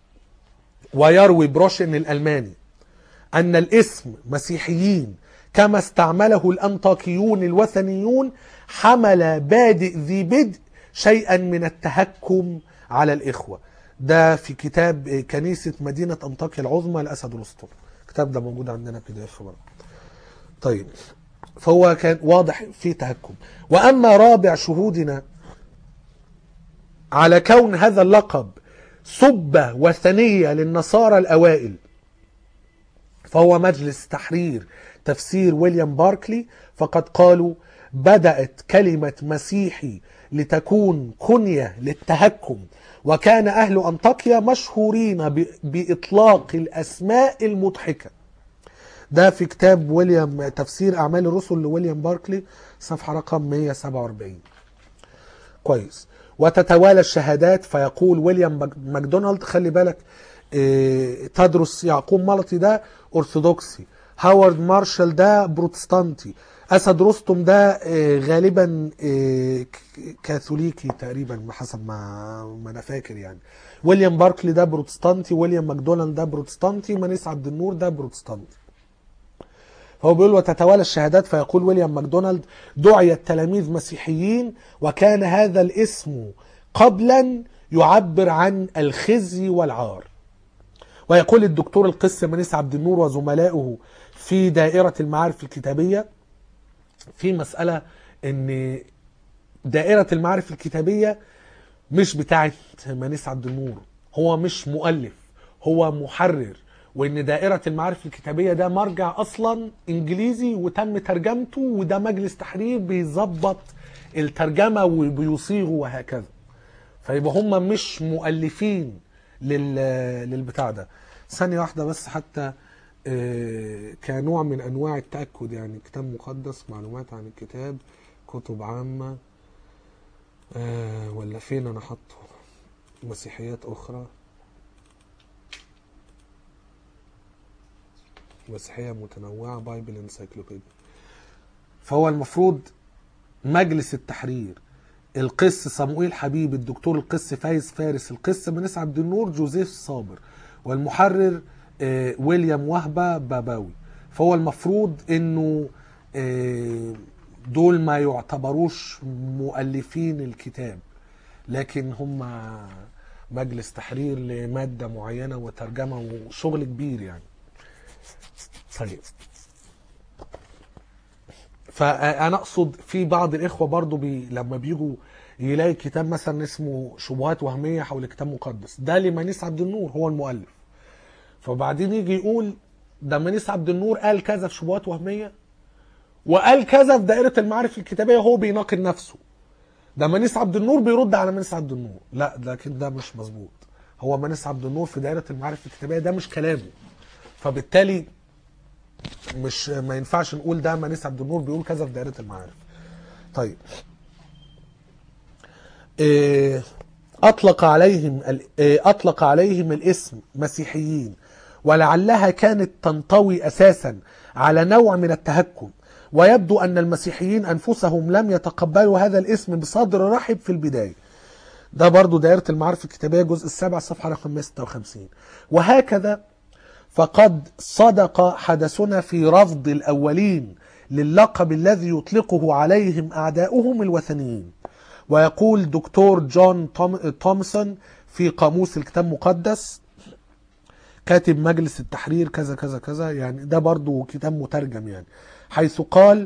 ويروي بروشن الألماني أن الاسم مسيحيين كما استعمله الأنطاكيون الوثنيون حمل بادئ ذي بدء شيئا من التهكم على الإخوة ده في كتاب كنيسة مدينة أنطاكيا العظمى لأسد رستم الكتاب ده موجود عندنا بي دي اف برضه. طيب فهو كان واضح فيه تهكم واما رابع شهودنا على كون هذا اللقب سبة وثنية للنصارى الأوائل فهو مجلس تحرير تفسير ويليام باركلي فقد قالوا بدأت كلمة مسيحي لتكون كنية للتهكم وكان أهل أنطاكيا مشهورين ب- بإطلاق الأسماء المضحكة ده في كتاب ويليام تفسير أعمال الرسل لويليام باركلي صفحة رقم 147 كويس وتتوالى الشهادات فيقول ويليام ماك- ماكدونالد خلي بالك إيه، تدرس يعقوب ملطي ده أرثوذكسي هاورد مارشال ده بروتستانتي أسد رستم ده إيه، غالبا إيه، ك- كاثوليكي تقريبا حسب ما ما أنا فاكر يعني ويليام باركلي ده بروتستانتي ويليام ماكدونالد ده بروتستانتي منيس عبد النور ده بروتستانتي هو بيقول وتتوالى الشهادات فيقول ويليام ماكدونالد دعي التلاميذ مسيحيين وكان هذا الاسم قبلا يعبر عن الخزي والعار ويقول الدكتور القس منيس عبد النور وزملائه في دائرة المعارف الكتابية في مسألة ان دائرة المعارف الكتابية مش بتاعت منيس عبد النور هو مش مؤلف هو محرر وان دائرة المعارف الكتابية ده مرجع اصلا انجليزي وتم ترجمته وده مجلس تحرير بيظبط الترجمة وبيصيغه وهكذا فيبقى هم مش مؤلفين لل... للبتاع ده ثانية واحدة بس حتى آه، كنوع من انواع التأكد يعني كتاب مقدس معلومات عن الكتاب كتب عامة آه، ولا فين انا حاطه مسيحيات اخرى مسيحية متنوعة بايبل انسايكلوبيديا فهو المفروض مجلس التحرير القس صموئيل حبيب الدكتور القس فايز فارس القس منيس عبد النور جوزيف صابر والمحرر آه، ويليام وهبة باباوي فهو المفروض انه آه، دول ما يعتبروش مؤلفين الكتاب لكن هم مجلس تحرير لمادة معينة وترجمة وشغل كبير يعني طيب فانا اقصد في بعض الاخوه برضو بي لما بيجوا يلاقي كتاب مثلا اسمه شبهات وهميه حول كتاب مقدس ده لمنيس عبد النور هو المؤلف فبعدين يجي يقول ده منيس عبد النور قال كذا في شبهات وهميه وقال كذا في دائره المعارف الكتابيه وهو بيناقض نفسه ده منيس عبد النور بيرد على منيس عبد النور لا لكن ده مش مظبوط هو منيس عبد النور في دائره المعارف الكتابيه ده مش كلامه فبالتالي مش ما ينفعش نقول ده منيس عبد النور بيقول كذا في دائره المعارف طيب إيه، اطلق عليهم ال- إيه، اطلق عليهم الاسم مسيحيين ولعلها كانت تنطوي اساسا على نوع من التهكم ويبدو ان المسيحيين انفسهم لم يتقبلوا هذا الاسم بصدر رحب في البدايه ده برضو دائرة المعارف الكتابية جزء السابع صفحة رقم 156 وهكذا فقد صدق حدثنا في رفض الأولين للقب الذي يطلقه عليهم أعداؤهم الوثنيين ويقول دكتور جون توم- تومسون في قاموس الكتاب المقدس كاتب مجلس التحرير كذا كذا كذا يعني ده برضو كتاب مترجم يعني حيث قال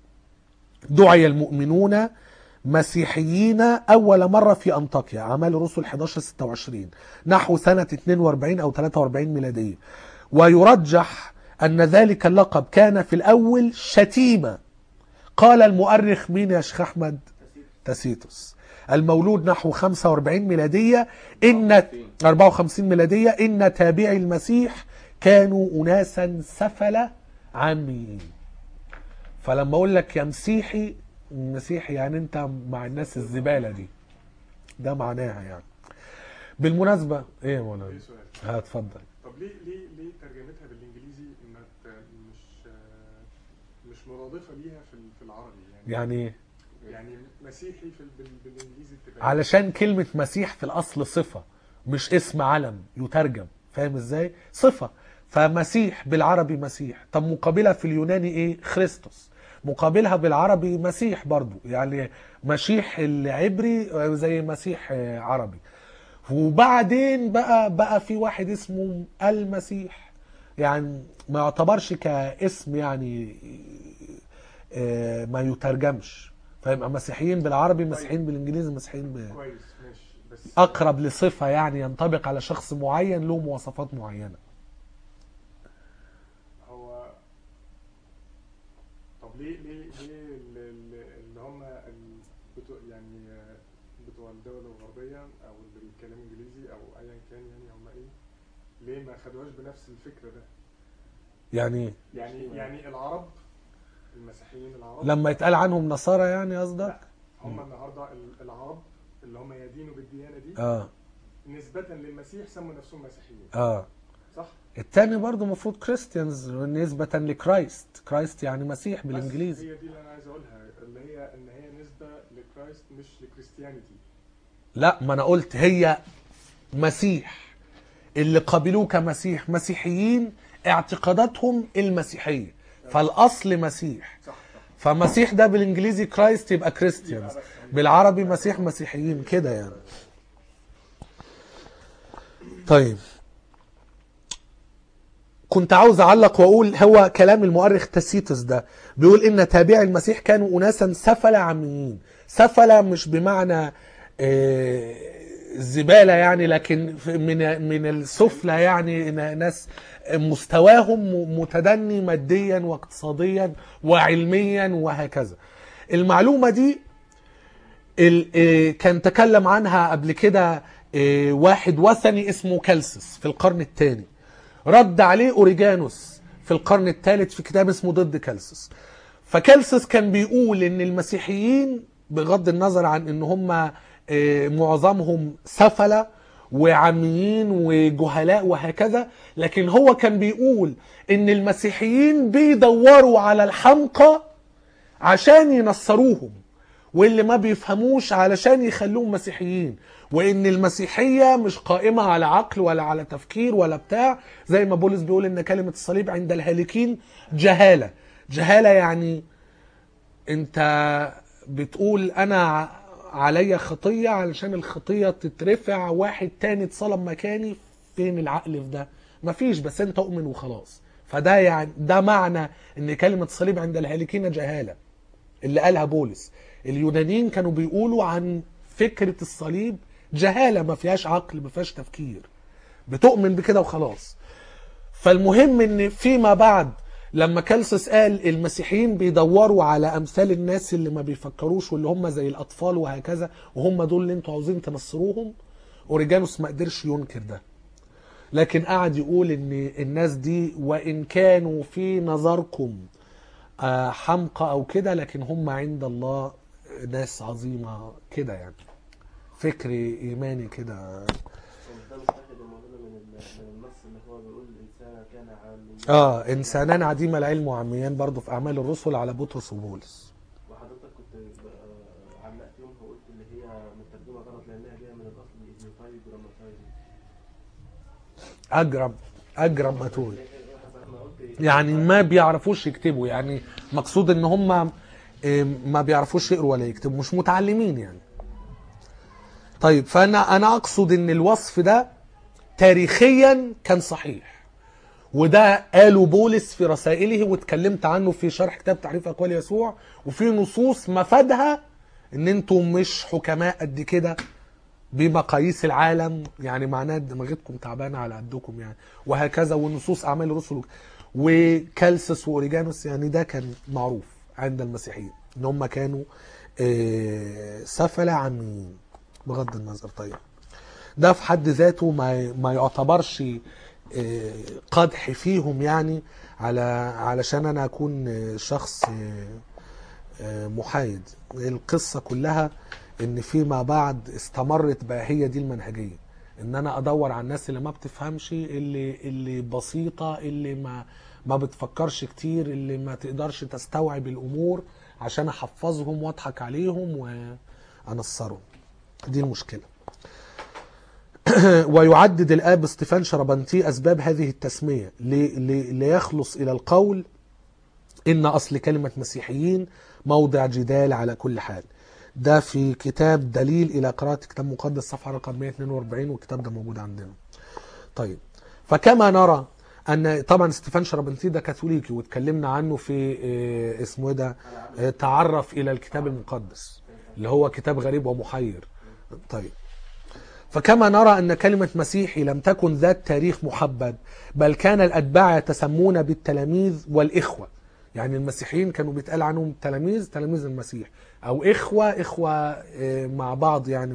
دعي المؤمنون مسيحيين أول مرة في أنطاكيا أعمال الرسل 11 26 نحو سنة 42 أو 43 ميلادية ويرجح أن ذلك اللقب كان في الأول شتيمة قال المؤرخ مين يا شيخ أحمد تاسيتوس المولود نحو 45 ميلادية إن 54 ميلادية إن تابعي المسيح كانوا أناسا سفلة عاميين فلما اقول لك يا مسيحي مسيحي يعني انت مع الناس الزباله دي ده معناها يعني بالمناسبه ايه يا مولانا ايه سؤال هتفضل طب ليه ليه ليه ترجمتها بالانجليزي ما ت- مش آه، مش مرادفه ليها في ال- في العربي يعني يعني ايه يعني مسيحي في ال- بال- بالانجليزي بتبقى علشان كلمه مسيح في الاصل صفه مش اسم علم يترجم فاهم ازاي صفه فمسيح بالعربي مسيح طب مقابلها في اليوناني ايه خريستوس مقابلها بالعربي مسيح برضو يعني مشيح العبري زي مسيح عربي وبعدين بقى بقى في واحد اسمه المسيح يعني ما يعتبرش كاسم يعني آه، ما يترجمش فيبقى مسيحيين بالعربي مسيحيين بالانجليزي مسيحيين ب... كويس ماشي بس اقرب لصفه يعني ينطبق على شخص معين له مواصفات معينه هو طب ليه ليه ليه ال- ال- اللي هم ال- بتوع يعني آه، بتوع الدول الغربية أو اللي بيتكلموا إنجليزي أو أيا كان يعني هم إيه ليه ما خدوهاش بنفس الفكر ده؟ يعني يعني يعني العرب المسيحيين العرب لما يتقال عنهم نصارى يعني قصدك هم النهارده ال- العرب اللي هم يدينوا بالديانة دي اه نسبة للمسيح سموا نفسهم مسيحيين اه صح؟ التاني برضو المفروض كريستيانز نسبة لكرايست كرايست يعني مسيح بس بالانجليزي هي دي اللي أنا عايز أقولها اللي هي إن هي نسبة لكرايست مش لكريستيانيتي لا ما انا قلت هي مسيح اللي قبلوه كمسيح مسيحيين اعتقاداتهم المسيحية فالاصل مسيح صح صح فمسيح ده بالانجليزي كرايست يبقى كريستيانز بالعربي مسيح مسيحيين كده يعني طيب كنت عاوز اعلق واقول هو كلام المؤرخ تاسيتس ده بيقول ان تابعي المسيح كانوا اناسا سفله عاميين سفله مش بمعنى آه، زباله يعني لكن في- من من السفلى يعني إن ناس مستواهم متدني ماديا واقتصاديا وعلميا وهكذا المعلومه دي ال- آه، كان تكلم عنها قبل كده آه، واحد وثني اسمه كالسس في القرن الثاني رد عليه اوريجانوس في القرن الثالث في كتاب اسمه ضد كالسس فكالسس كان بيقول ان المسيحيين بغض النظر عن ان هم آه، معظمهم سفله وعاميين وجهلاء وهكذا لكن هو كان بيقول ان المسيحيين بيدوروا على الحمقى عشان ينصروهم واللي ما بيفهموش علشان يخلوهم مسيحيين وان المسيحيه مش قائمه على عقل ولا على تفكير ولا بتاع زي ما بولس بيقول ان كلمه الصليب عند الهالكين جهاله جهاله يعني انت بتقول انا ع- عليا خطيه علشان الخطيه تترفع واحد تاني اتصلب مكاني فين العقل في ده مفيش بس انت اؤمن وخلاص فده يعني ده معنى ان كلمه الصليب عند الهالكين جهاله اللي قالها بولس اليونانيين كانوا بيقولوا عن فكرة الصليب جهالة ما فيهاش عقل ما فيهاش تفكير بتؤمن بكده وخلاص فالمهم ان فيما بعد لما كالسس قال المسيحيين بيدوروا على امثال الناس اللي ما بيفكروش واللي هم زي الاطفال وهكذا وهم دول اللي انتوا عاوزين تنصروهم اوريجانوس ما قدرش ينكر ده لكن قعد يقول ان الناس دي وان كانوا في نظركم آه، حمقى او كده لكن هم عند الله ناس عظيمه كده يعني فكر ايماني كده ده متاخد الموضوع من ال- من النص اللي هو بيقول الانسان كان عاميا اه انسانان عديم العلم وعميان برضو في اعمال الرسل على بطرس وبولس وحضرتك كنت آه، علقت يوم وقلت اللي هي مترجمه غلط لانها جايه من الاصل ايزيوتايب جراماتايب اجرم اجرم ماتوي حسب ما قلت يعني ما بيعرفوش يكتبوا يعني مقصود ان هم آه، ما بيعرفوش يقروا ولا يكتبوا مش متعلمين يعني طيب فانا انا اقصد ان الوصف ده تاريخيا كان صحيح وده قاله بولس في رسائله واتكلمت عنه في شرح كتاب تعريف اقوال يسوع وفي نصوص مفادها ان انتم مش حكماء قد كده بمقاييس العالم يعني معناه دماغتكم تعبانه على قدكم يعني وهكذا ونصوص اعمال الرسل وكالسس واوريجانوس يعني ده كان معروف عند المسيحيين ان هم كانوا آه، سفله عاميين بغض النظر طيب ده في حد ذاته ما ما يعتبرش آه، قدح فيهم يعني على علشان انا اكون آه، شخص آه، آه، محايد القصه كلها ان فيما بعد استمرت بقى هي دي المنهجيه ان انا ادور على الناس اللي ما بتفهمش اللي اللي بسيطه اللي ما ما بتفكرش كتير اللي ما تقدرش تستوعب الامور عشان احفظهم واضحك عليهم وانصرهم دي المشكله ويعدد الاب ستيفان شربنتي اسباب هذه التسميه لي- لي- ليخلص الى القول ان اصل كلمه مسيحيين موضع جدال على كل حال ده في كتاب دليل الى قراءه كتاب مقدس صفحه رقم 142 والكتاب ده موجود عندنا طيب فكما نرى ان طبعا ستيفان شربنتي ده كاثوليكي واتكلمنا عنه في آه، اسمه ايه ده آه، تعرف الى الكتاب المقدس اللي هو كتاب غريب ومحير طيب فكما نرى أن كلمة مسيحي لم تكن ذات تاريخ محبب بل كان الأتباع يتسمون بالتلاميذ والإخوة يعني المسيحيين كانوا بيتقال عنهم تلاميذ تلاميذ المسيح أو إخوة إخوة آه، مع بعض يعني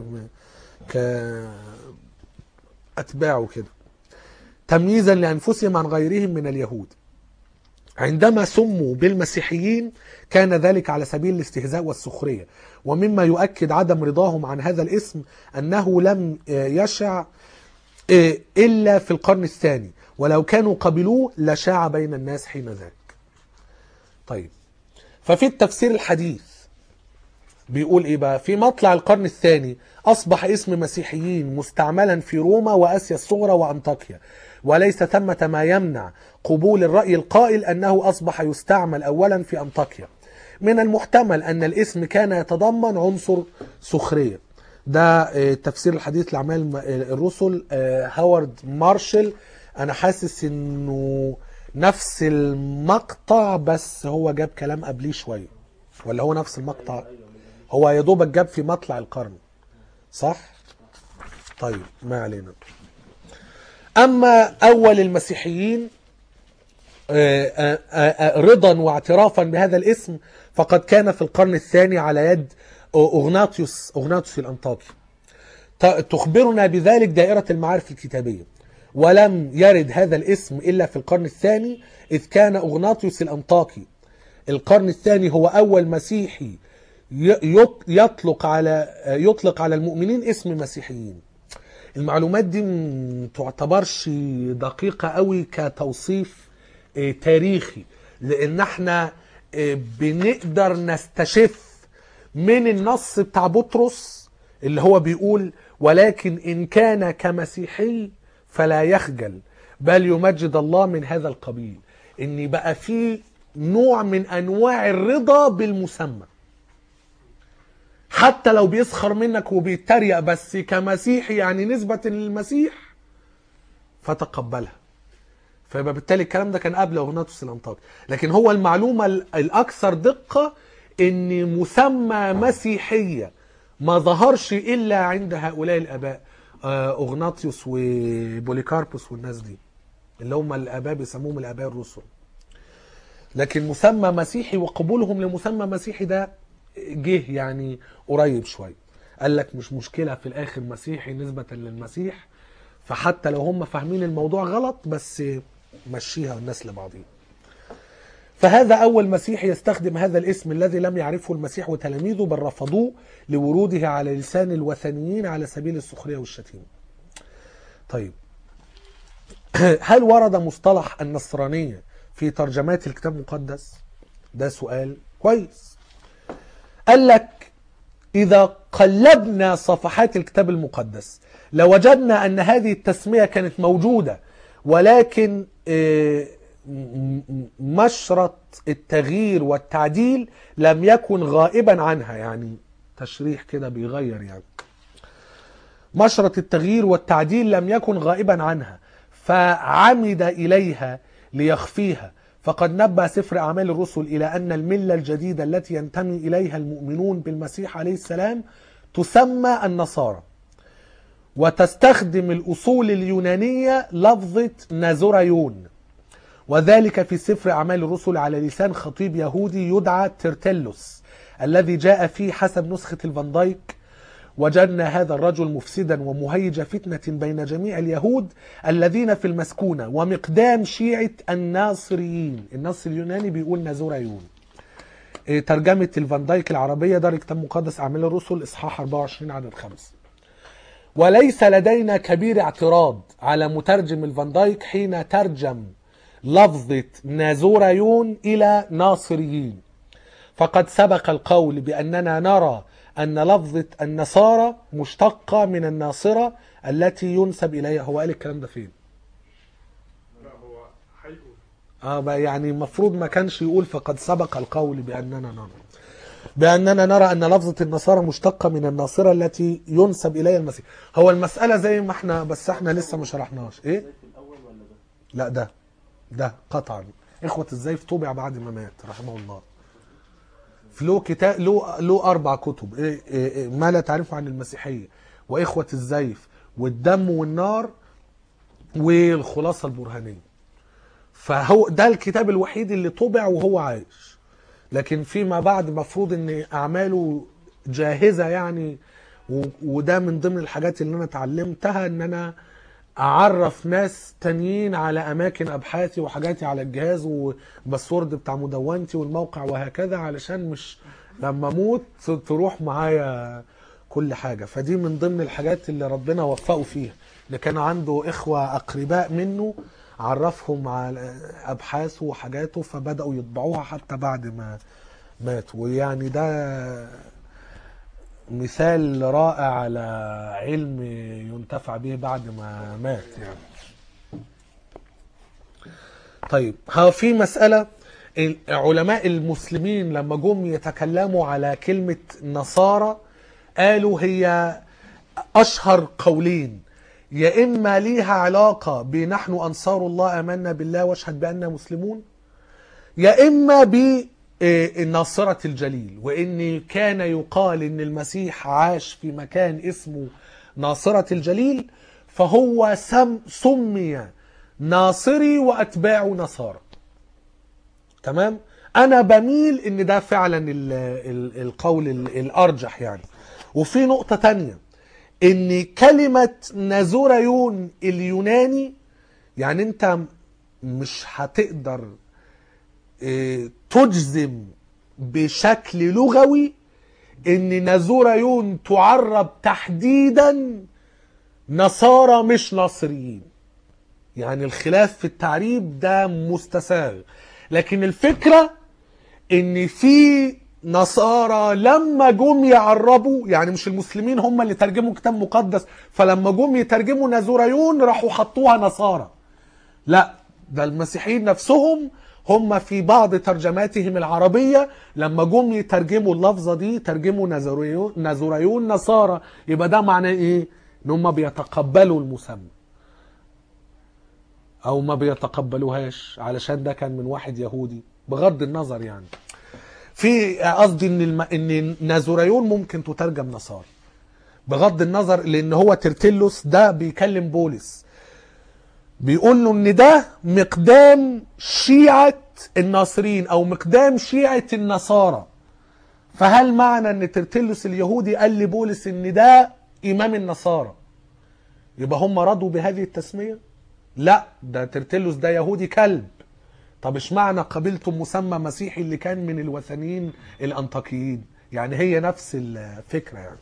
كأتباعه كده تمييزا لأنفسهم عن غيرهم من اليهود عندما سموا بالمسيحيين كان ذلك على سبيل الاستهزاء والسخرية ومما يؤكد عدم رضاهم عن هذا الاسم أنه لم آه، يشع آه، إلا في القرن الثاني ولو كانوا قبلوه لشاع بين الناس حين ذاك طيب ففي التفسير الحديث بيقول ايه بقى في مطلع القرن الثاني اصبح اسم مسيحيين مستعملا في روما واسيا الصغرى وانطاكيا وليس ثمة ما يمنع قبول الرأي القائل انه اصبح يستعمل اولا في انطاكيا من المحتمل أن الاسم كان يتضمن عنصر سخرية ده آه، تفسير الحديث لأعمال الم- آه، الرسل آه، هوارد مارشل أنا حاسس إنه نفس المقطع بس هو جاب كلام قبليه شوية ولا هو نفس المقطع هو يا دوبك جاب في مطلع القرن صح طيب ما علينا أما أول المسيحيين آه، آه، آه، رضا واعترافا بهذا الاسم فقد كان في القرن الثاني على يد اغناطيوس اغناطيوس الانطاكي ت- تخبرنا بذلك دائرة المعارف الكتابية ولم يرد هذا الاسم إلا في القرن الثاني إذ كان أغناطيوس الأنطاكي القرن الثاني هو أول مسيحي ي- يط- يطلق على يطلق على المؤمنين اسم مسيحيين المعلومات دي م- تعتبرش دقيقة قوي كتوصيف آه، تاريخي لأن احنا آه، بنقدر نستشف من النص بتاع بطرس اللي هو بيقول ولكن إن كان كمسيحي فلا يخجل بل يمجد الله من هذا القبيل إن بقى في نوع من أنواع الرضا بالمسمى حتى لو بيسخر منك وبيتريق بس كمسيحي يعني نسبة للمسيح فتقبلها فيبقى بالتالي الكلام ده كان قبل اغناطوس الانطاكي لكن هو المعلومة ال- الاكثر دقة ان مسمى مسيحية ما ظهرش الا عند هؤلاء الاباء آه، اغناطيوس وبوليكاربوس والناس دي اللي هم الاباء بيسموهم الاباء الرسل لكن مسمى مسيحي وقبولهم لمسمى مسيحي ده جه يعني قريب شويه قال لك مش مشكله في الاخر مسيحي نسبه للمسيح فحتى لو هم فاهمين الموضوع غلط بس مشيها الناس لبعضهم فهذا أول مسيح يستخدم هذا الاسم الذي لم يعرفه المسيح وتلاميذه بل رفضوه لوروده على لسان الوثنيين على سبيل السخرية والشتيمة طيب هل ورد مصطلح النصرانية في ترجمات الكتاب المقدس ده سؤال كويس قال لك إذا قلبنا صفحات الكتاب المقدس لوجدنا أن هذه التسمية كانت موجودة ولكن آه، م- م- مشرط التغيير والتعديل لم يكن غائبا عنها يعني تشريح كده بيغير يعني مشرط التغيير والتعديل لم يكن غائبا عنها فعمد إليها ليخفيها فقد نبه سفر أعمال الرسل إلى أن الملة الجديدة التي ينتمي إليها المؤمنون بالمسيح عليه السلام تسمى النصارى وتستخدم الأصول اليونانية لفظة نازورايون وذلك في سفر أعمال الرسل على لسان خطيب يهودي يدعى ترتلس الذي جاء فيه حسب نسخة الفان دايك وجدنا هذا الرجل مفسدا ومهيج فتنة بين جميع اليهود الذين في المسكونة ومقدام شيعة الناصريين النص اليوناني بيقول نازورايون إيه، ترجمة الفان دايك العربية دار كتاب مقدس أعمال الرسل إصحاح 24 عدد 5 وليس لدينا كبير اعتراض على مترجم الفان دايك حين ترجم لفظة نازورايون إلى ناصريين فقد سبق القول بأننا نرى أن لفظة النصارى مشتقة من الناصرة التي ينسب إليها هو قال الكلام ده فين؟ لا هو هيقول اه بقى يعني المفروض ما كانش يقول فقد سبق القول بأننا نرى بأننا نرى أن لفظة النصارى مشتقة من الناصرة التي ينسب إليها المسيح هو المسألة زي ما احنا بس احنا لسه ما شرحناش ايه؟ في الاول ولا ده؟ لا ده ده قطعا إخوة الزيف طبع بعد ما مات رحمه الله في له كتاب له له أربع كتب إيه إيه إيه ما لا تعرفه عن المسيحية وإخوة الزيف والدم والنار والخلاصة البرهانية فهو ده الكتاب الوحيد اللي طبع وهو عايش لكن فيما بعد مفروض ان اعماله جاهزه يعني و- وده من ضمن الحاجات اللي انا اتعلمتها ان انا اعرف ناس تانيين على اماكن ابحاثي وحاجاتي على الجهاز وباسورد بتاع مدونتي والموقع وهكذا علشان مش لما اموت تروح معايا كل حاجه فدي من ضمن الحاجات اللي ربنا وفقه فيها اللي كان عنده اخوه اقرباء منه عرفهم على ابحاثه وحاجاته فبداوا يطبعوها حتى بعد ما مات ويعني ده مثال رائع على علم ينتفع به بعد ما مات يعني طيب ها في مسألة علماء المسلمين لما جم يتكلموا على كلمة نصارى قالوا هي أشهر قولين يا إما ليها علاقة بنحن أنصار الله آمنا بالله واشهد بأننا مسلمون يا إما بناصرة الجليل وإن كان يقال إن المسيح عاش في مكان اسمه ناصرة الجليل فهو سم سمي ناصري وأتباعه نصارى تمام انا بميل ان ده فعلا ال ال القول ال الارجح يعني وفي نقطة تانية ان كلمة نازوريون اليوناني يعني انت مش هتقدر اه، تجزم بشكل لغوي ان نازوريون تعرب تحديدا نصارى مش ناصريين يعني الخلاف في التعريب ده مستساغ لكن الفكرة ان في نصارى لما جم يعربوا يعني مش المسلمين هم اللي ترجموا كتاب مقدس فلما جم يترجموا نازوريون راحوا حطوها نصارى لا ده المسيحيين نفسهم هم في بعض ترجماتهم العربية لما جم يترجموا اللفظة دي ترجموا نازوريون, نازوريون نصارى يبقى ده معناه ايه ان هم بيتقبلوا المسمى او ما بيتقبلوهاش علشان ده كان من واحد يهودي بغض النظر يعني في قصدي ان الم... ان نازوريون ممكن تترجم نصارى بغض النظر لان هو ترتلس ده بيكلم بولس بيقول له ان ده مقدام شيعة الناصرين او مقدام شيعة النصارى فهل معنى ان ترتلس اليهودي قال لبولس ان ده امام النصارى يبقى هم رضوا بهذه التسميه لا ده ترتلس ده يهودي كلب طب اشمعنى قبلتم مسمى مسيحي اللي كان من الوثنيين الانطاكيين يعني هي نفس الفكره يعني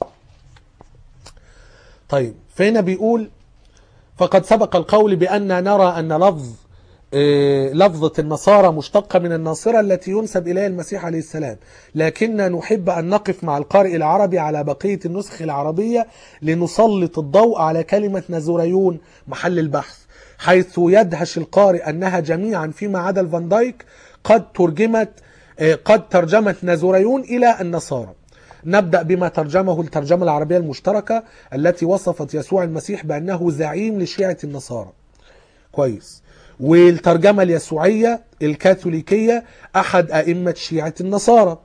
طيب فهنا بيقول فقد سبق القول بأن نرى أن لفظ آه، لفظة النصارى مشتقة من الناصرة التي ينسب إليها المسيح عليه السلام لكن نحب أن نقف مع القارئ العربي على بقية النسخ العربية لنسلط الضوء على كلمة نازوريون محل البحث حيث يدهش القارئ أنها جميعا فيما عدا الفان دايك قد ترجمت آه، قد ترجمت نازوريون إلى النصارى نبدأ بما ترجمه الترجمة العربية المشتركة التي وصفت يسوع المسيح بأنه زعيم لشيعة النصارى كويس والترجمة اليسوعية الكاثوليكية أحد أئمة شيعة النصارى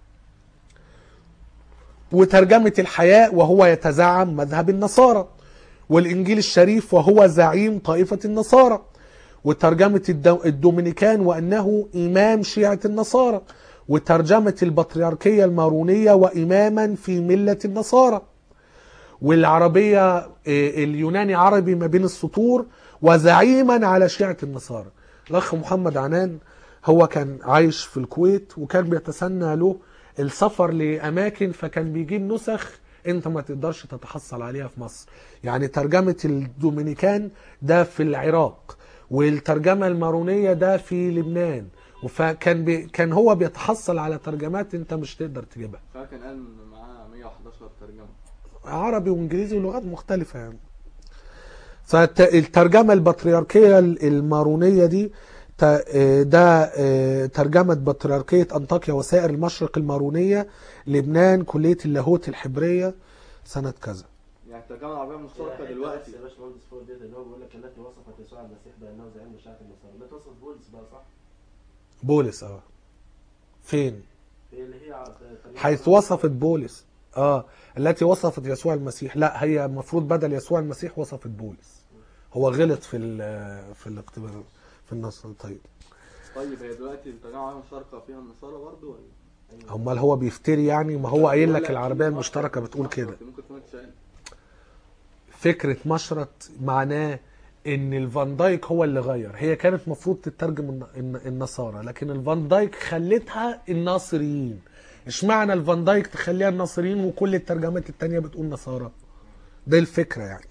وترجمة الحياة وهو يتزعم مذهب النصارى والإنجيل الشريف وهو زعيم طائفة النصارى وترجمة الدو- الدومينيكان وأنه إمام شيعة النصارى وترجمة البطريركية المارونية وإماما في ملة النصارى والعربية آه، اليوناني عربي ما بين السطور وزعيما على شيعة النصارى الأخ محمد عنان هو كان عايش في الكويت وكان بيتسنى له السفر لأماكن فكان بيجيب نسخ انت ما تقدرش تتحصل عليها في مصر يعني ترجمة الدومينيكان ده في العراق والترجمة المارونية ده في لبنان فكان بي كان هو بيتحصل على ترجمات انت مش تقدر تجيبها فكان قال إن معاه 111 ترجمة عربي وانجليزي ولغات مختلفة يعني فالترجمة البطريركية المارونية دي ت- ده آه، ترجمة بطريركية أنطاكيا وسائر المشرق المارونية لبنان كلية اللاهوت الحبرية سنة كذا يعني الترجمة العربية المشتركة دلوقتي يا باشمهندس فوق ديت اللي هو بيقول لك التي وصفت يسوع المسيح بانه زعيم لشيعة النصارى لا توصف بولس بقى صح؟ بولس اه فين هي اللي هي ع- ترجمة حيث وصفت بولس اه التي وصفت يسوع المسيح لا هي المفروض بدل يسوع المسيح وصفت بولس هو غلط في ال- في الاختبار في النص طيب طيب هي دلوقتي الترجمة العربية المشتركة فيها النصارى برضه ولا؟ امال هو بيفتري يعني ما هو قايل لك ولا العربيه في المشتركه مشرط- بتقول مشرط كده ممكن تكون اتشال فكره مشرط معناه ان الفان دايك هو اللي غير هي كانت مفروض تترجم الن- الن- النصارى لكن الفان دايك خلتها الناصريين اشمعنى الفان دايك تخليها الناصريين وكل الترجمات التانية بتقول نصارى ده الفكره يعني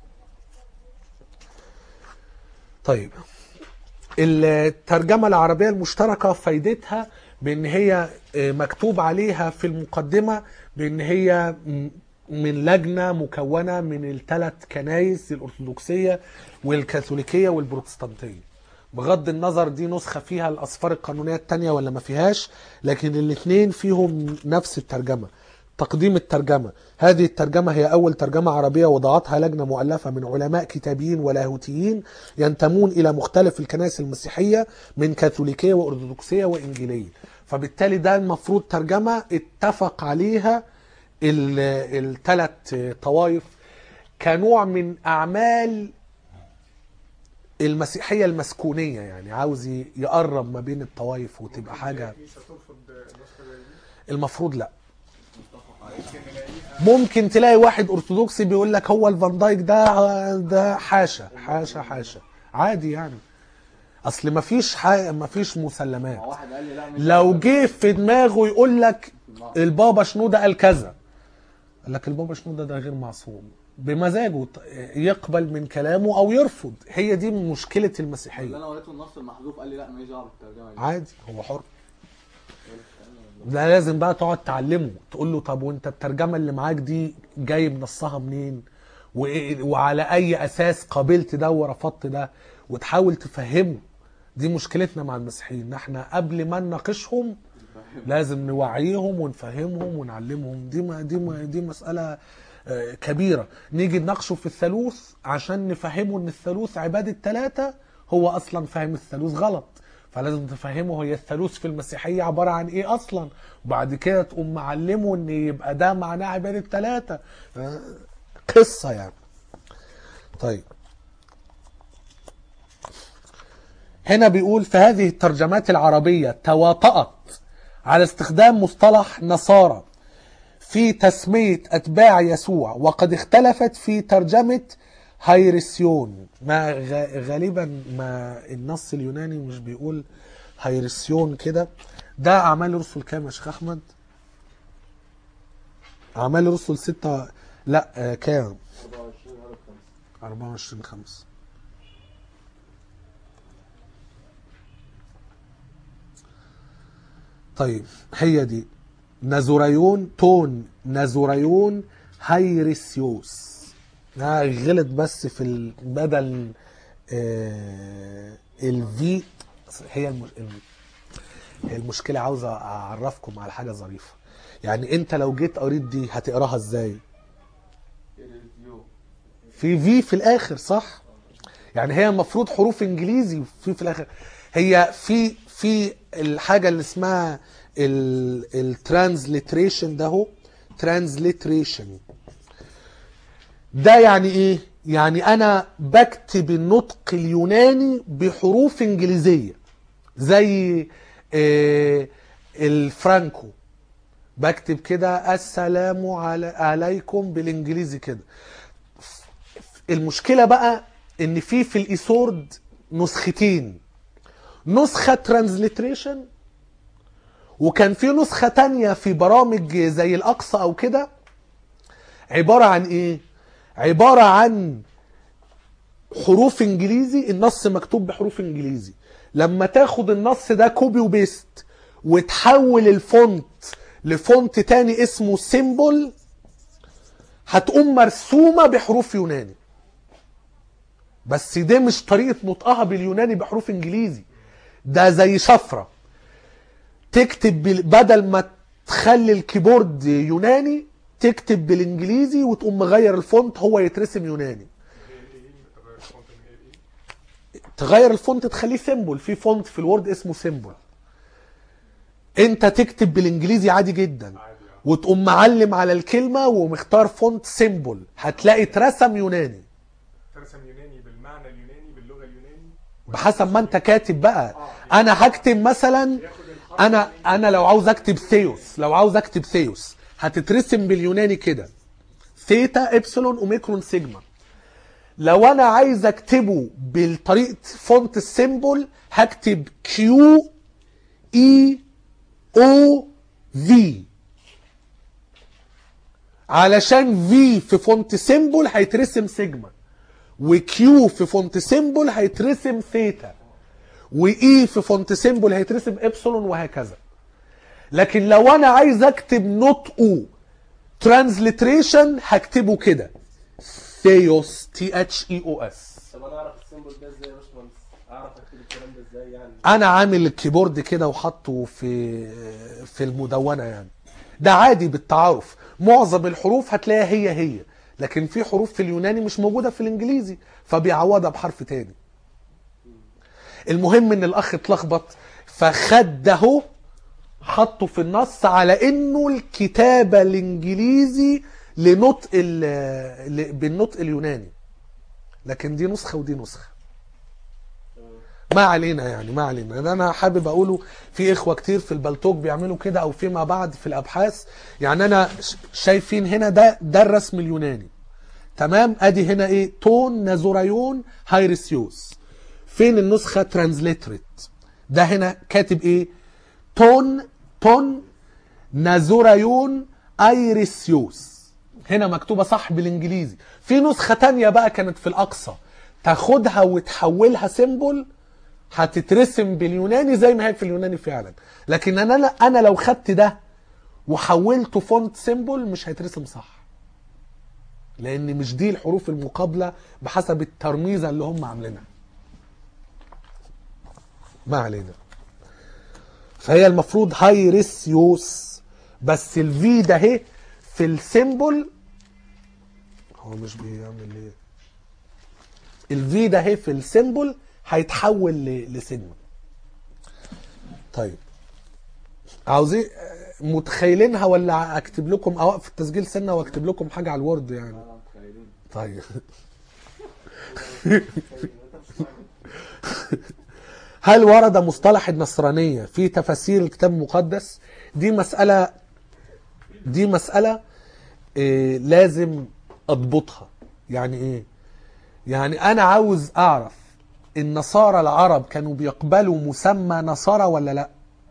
طيب الترجمة العربية المشتركة فايدتها بان هي آه، مكتوب عليها في المقدمة بان هي م- من لجنة مكونة من الثلاث كنايس الأرثوذكسية والكاثوليكية والبروتستانتية بغض النظر دي نسخة فيها الأصفار القانونية التانية ولا ما فيهاش لكن الاثنين فيهم نفس الترجمة تقديم الترجمة هذه الترجمة هي أول ترجمة عربية وضعتها لجنة مؤلفة من علماء كتابيين ولاهوتيين ينتمون إلى مختلف الكنائس المسيحية من كاثوليكية وأرثوذكسية وإنجيلية فبالتالي ده المفروض ترجمة اتفق عليها الثلاث طوائف كنوع من أعمال المسيحية المسكونية يعني عاوز ي- يقرب ما بين الطوائف وتبقى حاجة الكنيسه ترفض النسخه زي دي المفروض لا يمكن نلاقيها ممكن تلاقي واحد ارثوذكسي بيقول لك هو الفان دايك ده ده حاشا حاشا حاشا عادي يعني اصل ما فيش حاجه ما فيش مسلمات مع واحد قال لي لا مش لو جه في دماغه يقول لك البابا شنودة قال كذا قال لك البابا شنودة ده غير معصوم بمزاجه ط- يقبل من كلامه او يرفض هي دي مشكله اللي المسيحيه انا وريته النص المحذوف قال لي لا ماليش دعوه بالترجمه دي عادي هو حر ده لازم بقى تقعد تعلمه تقول له طب وانت الترجمه اللي معاك دي جايب نصها منين وإيه- وعلى اي اساس قبلت ده ورفضت ده وتحاول تفهمه دي مشكلتنا مع المسيحيين ان احنا قبل ما نناقشهم لازم نوعيهم ونفهمهم ونعلمهم دي ما دي ما دي مساله آه، كبيره نيجي نناقشه في الثالوث عشان نفهمه ان الثالوث عباده ثلاثه هو اصلا فاهم الثالوث غلط فلازم تفهمه هي الثالوث في المسيحيه عباره عن ايه اصلا وبعد كده تقوم معلمه ان يبقى ده معناه عباده ثلاثه آه، قصه يعني طيب هنا بيقول في هذه الترجمات العربية تواطأت على استخدام مصطلح نصارى في تسمية أتباع يسوع وقد اختلفت في ترجمة هيرسيون ما غ- غالبا ما النص اليوناني مش بيقول هيرسيون كده ده أعمال الرسل كام يا شيخ أحمد؟ أعمال الرسل ستة لا آه، كام؟ 24 عدد 5 24 5 طيب هي دي نازوريون تون نازوريون هيرسيوس ده غلط بس في ال- بدل آه الفي هي الم- الم- هي المشكلة عاوز أعرفكم على حاجة ظريفة يعني أنت لو جيت قريت دي هتقراها إزاي؟ إيريزيو. في في في الاخر صح يعني هي المفروض حروف انجليزي في في الاخر هي في في الحاجه اللي اسمها الترانزليتريشن ده هو ترانزليتريشن ده يعني ايه يعني انا بكتب النطق اليوناني بحروف انجليزيه زي آه، الفرانكو بكتب كده السلام على عليكم بالانجليزي كده المشكله بقى ان في في الايسورد نسختين نسخه ترانزليتريشن وكان في نسخه تانية في برامج زي الاقصى او كده عباره عن ايه عباره عن حروف انجليزي النص مكتوب بحروف انجليزي لما تاخد النص ده كوبي وبيست وتحول الفونت لفونت تاني اسمه سيمبل هتقوم مرسومه بحروف يوناني بس دي مش طريقه نطقها باليوناني بحروف انجليزي ده زي شفره تكتب بال- بدل ما تخلي الكيبورد يوناني تكتب بالانجليزي وتقوم مغير الفونت هو يترسم يوناني تغير الفونت من ايه لايه تغير الفونت تخليه سيمبل في فونت في الوورد اسمه سيمبل انت تكتب بالانجليزي عادي جدا عادي اه وتقوم معلم على الكلمه ومختار فونت سيمبل هتلاقي اترسم يوناني ترسم يوناني بالمعنى اليوناني باللغه اليوناني بحسب ما انت كاتب بقى انا هكتب مثلا ياخد الحرف انا انا لو عاوز اكتب ثيوس لو عاوز اكتب ثيوس هتترسم باليوناني كده ثيتا ابسلون اوميكرون سيجما لو انا عايز اكتبه بالطريقه فونت السيمبل هكتب كيو اي او في علشان في في فونت سيمبل هيترسم سيجما وكيو في فونت سيمبل هيترسم ثيتا واي في فونت سيمبل هيترسم ابسلون وهكذا لكن لو انا عايز اكتب نطقه ترانزليتريشن هكتبه كده ثيوس تي اتش اي او اس طب انا اعرف السيمبل ده ازاي يا باشمهندس؟ اعرف اكتب الكلام ده ازاي يعني انا عامل الكيبورد كده وحطه في في المدونه يعني ده عادي بالتعارف معظم الحروف هتلاقيها هي هي لكن في حروف في اليوناني مش موجوده في الانجليزي فبيعوضها بحرف تاني المهم ان الاخ اتلخبط فخد ده اهو حطه في النص على انه الكتابه الانجليزي لنطق ال- ل- بالنطق اليوناني لكن دي نسخه ودي نسخه ما علينا يعني ما علينا ده انا حابب اقوله في اخوه كتير في البلتوك بيعملوا كده او فيما بعد في الابحاث يعني انا ش- شايفين هنا ده ده الرسم اليوناني تمام ادي هنا ايه تون نازورايون هايرسيوس فين النسخه ترانزليتريت ده هنا كاتب ايه تون تون نازورايون ايرسيوس هنا مكتوبه صح بالانجليزي في نسخه تانية بقى كانت في الاقصى تاخدها وتحولها سيمبل هتترسم باليوناني زي ما هي في اليوناني فعلا لكن انا لا انا لو خدت ده وحولته فونت سيمبل مش هيترسم صح لان مش دي الحروف المقابله بحسب الترميزه اللي هم عاملينها ما علينا فهي المفروض هايرسيوس بس الفي ده اهي في السيمبل هو مش بيعمل ايه الفي ده اهي في السيمبل هيتحول ل- لسيجما طيب عاوزين متخيلينها ولا اكتب لكم اوقف التسجيل سنه واكتب لكم حاجه على الوورد يعني اه متخيلين طيب هل ورد مصطلح النصرانية في تفاسير الكتاب المقدس؟ دي مسألة دي مسألة إيه لازم أضبطها يعني إيه؟ يعني أنا عاوز أعرف النصارى العرب كانوا بيقبلوا مسمى نصارى ولا لأ؟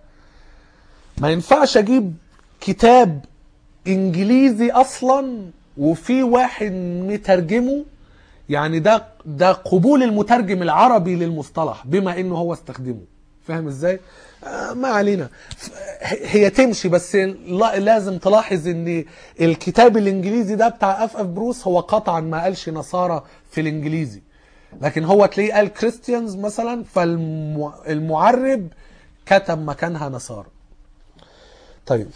ما ينفعش أجيب كتاب إنجليزي أصلا وفي واحد مترجمه يعني ده ده قبول المترجم العربي للمصطلح بما انه هو استخدمه فاهم ازاي آه ما علينا ف- هي تمشي بس لا- لازم تلاحظ ان الكتاب الانجليزي ده بتاع اف اف بروس هو قطعا ما قالش نصارى في الانجليزي لكن هو تلاقيه قال كريستيانز مثلا فالمعرب كتب مكانها نصارى طيب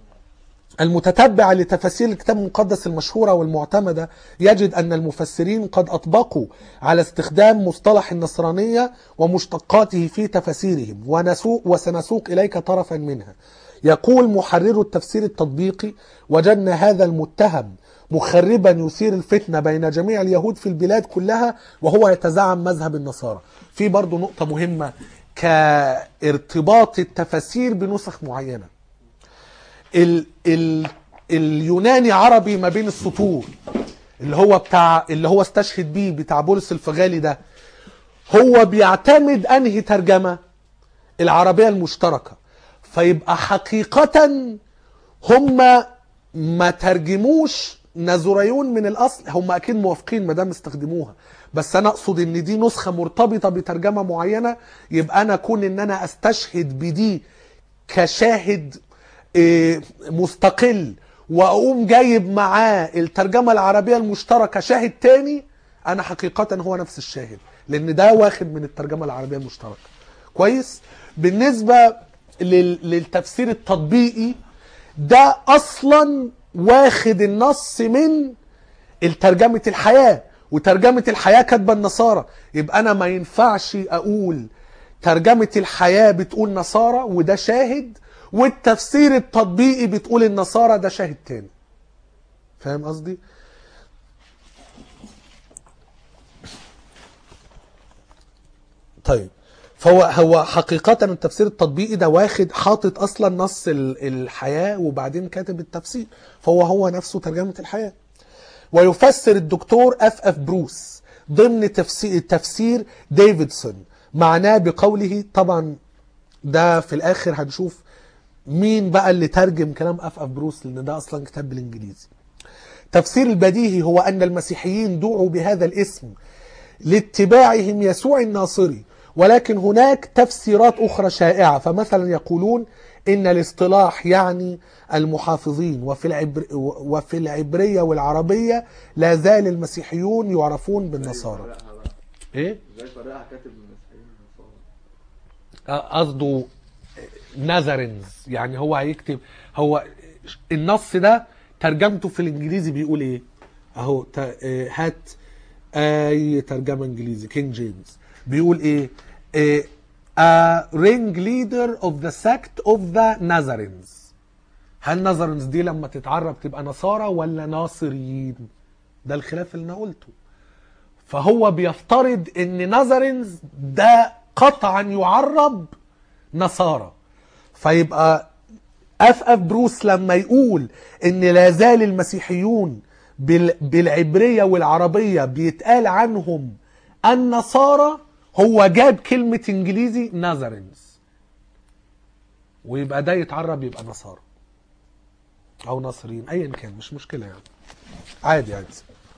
المتتبع لتفاسير الكتاب المقدس المشهورة والمعتمدة يجد أن المفسرين قد أطبقوا على استخدام مصطلح النصرانية ومشتقاته في تفاسيرهم ونسوق وسنسوق إليك طرفا منها يقول محرر التفسير التطبيقي وجدنا هذا المتهم مخربا يثير الفتنة بين جميع اليهود في البلاد كلها وهو يتزعم مذهب النصارى في برضو نقطة مهمة كارتباط التفاسير بنسخ معينة ال ال اليوناني عربي ما بين السطور اللي هو بتاع اللي هو استشهد بيه بتاع بولس الفغالي ده هو بيعتمد انهي ترجمه العربيه المشتركه فيبقى حقيقه هم ما ترجموش نازوريون من الاصل هم اكيد موافقين ما دام استخدموها بس انا اقصد ان دي نسخه مرتبطه بترجمه معينه يبقى انا كون ان انا استشهد بدي كشاهد إيه، مستقل واقوم جايب معاه الترجمه العربيه المشتركه شاهد تاني انا حقيقه هو نفس الشاهد لان ده واخد من الترجمه العربيه المشتركه كويس بالنسبه لل- للتفسير التطبيقي ده اصلا واخد النص من الترجمة الحياة وترجمة الحياة كاتبة النصارى يبقى أنا ما ينفعش أقول ترجمة الحياة بتقول نصارى وده شاهد والتفسير التطبيقي بتقول النصارى ده شاهد تاني فاهم قصدي؟ طيب فهو هو حقيقة التفسير التطبيقي ده واخد حاطط أصلا نص ال- الحياة وبعدين كاتب التفسير فهو هو نفسه ترجمة الحياة ويفسر الدكتور اف اف بروس ضمن تفسير تفسير ديفيدسون معناه بقوله طبعا ده في الاخر هنشوف مين بقى اللي ترجم كلام اف اف بروس لان ده اصلا كتاب بالانجليزي تفسير البديهي هو ان المسيحيين دعوا بهذا الاسم لاتباعهم يسوع الناصري ولكن هناك تفسيرات أخرى شائعة فمثلا يقولون إن الاصطلاح يعني المحافظين وفي, العبر وفي العبرية والعربية لا زال المسيحيون يعرفون بالنصارى فرقها بقى إيه؟ ازاي فرقها كاتب المسيحيين والنصارى قصده نازرينز يعني هو هيكتب هو النص ده ترجمته في الانجليزي بيقول ايه اهو ت- آه، هات اي ترجمه انجليزي كينج جيمس بيقول ايه آه، a ring leader of the sect of the Nazarenes هل نازرينز دي لما تتعرب تبقى نصارى ولا ناصريين ده الخلاف اللي انا قلته فهو بيفترض ان نازرينز ده قطعا يعرب نصارى فيبقى اف اف بروس لما يقول ان لا زال المسيحيون بال- بالعبريه والعربيه بيتقال عنهم النصارى هو جاب كلمه انجليزي نازرينز ويبقى ده يتعرب يبقى نصارى او ناصريين ايا كان مش مشكله يعني عادي عادي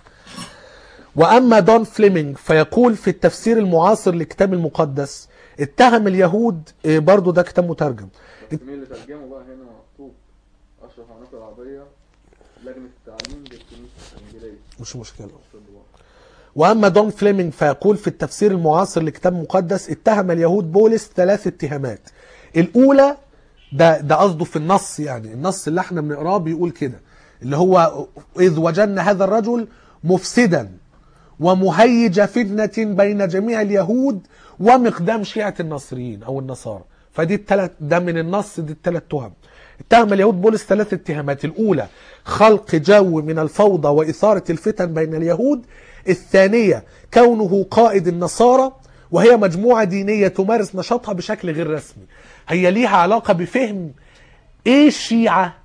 واما دون فليمنج فيقول في التفسير المعاصر للكتاب المقدس اتهم اليهود إيه، برضو ده كتاب مترجم بس مين اللي ترجمه بقى هنا مكتوب اشرف عناصر العربيه لجنه التعليم بالكنيسه الانجيليه مش مشكله في الدواء. واما دون فليمنج فيقول في التفسير المعاصر لكتاب مقدس اتهم اليهود بولس ثلاث اتهامات الاولى ده ده قصده في النص يعني النص اللي احنا بنقراه بيقول كده اللي هو اذ وجدنا هذا الرجل مفسدا ومهيج فتنة بين جميع اليهود ومقدام شيعة النصريين او النصارى فدي الثلاث ده من النص دي الثلاث تهم اتهم اليهود بولس ثلاث اتهامات الاولى خلق جو من الفوضى واثاره الفتن بين اليهود الثانيه كونه قائد النصارى وهي مجموعه دينيه تمارس نشاطها بشكل غير رسمي هي ليها علاقه بفهم ايه الشيعه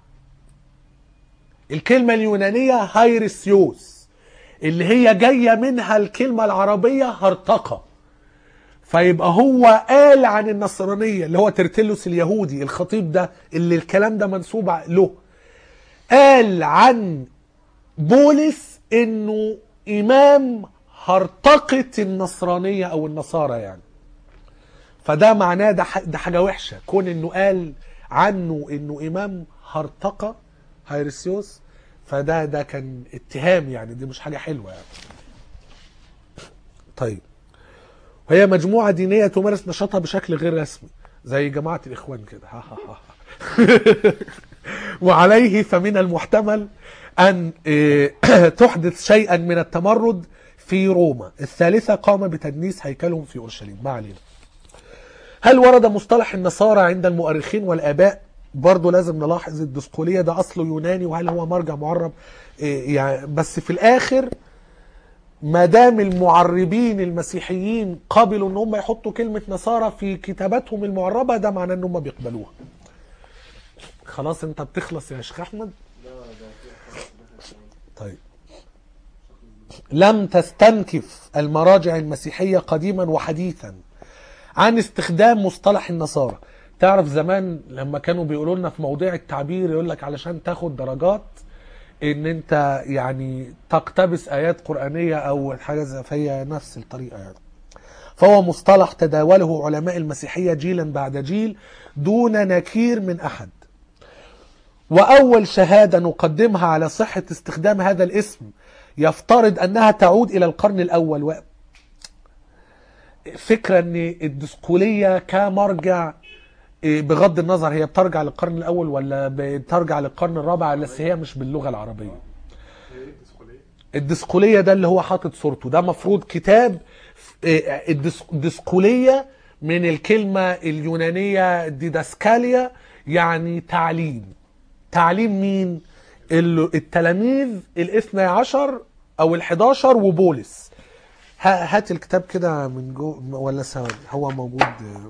الكلمه اليونانيه هايرسيوس اللي هي جايه منها الكلمه العربيه هرطقه فيبقى هو قال عن النصرانية اللي هو ترتلس اليهودي الخطيب ده اللي الكلام ده منسوب له قال عن بولس انه امام هرطقة النصرانية او النصارى يعني فده معناه ده, ح- ده حاجة وحشة كون انه قال عنه انه امام هرطقة هيرسيوس فده ده كان اتهام يعني دي مش حاجة حلوة يعني طيب وهي مجموعة دينية تمارس نشاطها بشكل غير رسمي زي جماعة الإخوان كده ها ها ها. وعليه فمن المحتمل أن إيه، تحدث شيئا من التمرد في روما الثالثة قام بتدنيس هيكلهم في أورشليم ما علينا هل ورد مصطلح النصارى عند المؤرخين والآباء برضه لازم نلاحظ الدسقولية ده أصله يوناني وهل هو مرجع معرب إيه، يعني بس في الآخر ما دام المعربين المسيحيين قبلوا ان هم يحطوا كلمه نصارى في كتاباتهم المعربه ده معناه ان هم بيقبلوها خلاص انت بتخلص يا شيخ احمد لا ده في خلاص دخل طيب لم تستنكف المراجع المسيحيه قديما وحديثا عن استخدام مصطلح النصارى تعرف زمان لما كانوا بيقولوا لنا في موضوع التعبير يقول لك علشان تاخد درجات ان انت يعني تقتبس ايات قرانيه او حاجه زي فهي نفس الطريقه يعني فهو مصطلح تداوله علماء المسيحيه جيلا بعد جيل دون نكير من احد واول شهاده نقدمها على صحه استخدام هذا الاسم يفترض انها تعود الى القرن الاول و... فكره ان الدسقوليه كمرجع إيه، بغض النظر هي بترجع للقرن الاول ولا بترجع للقرن الرابع بس هي مش باللغه العربيه هي ايه الدسقوليه؟ الدسقولية ده اللي هو حاطط صورته ده مفروض كتاب إيه، الدس- الدسقولية من الكلمة اليونانية ديداسكاليا يعني تعليم تعليم مين ال- التلاميذ الاثنى عشر او الحداشر وبولس ها- هات الكتاب كده من جو ولا ثواني هو موجود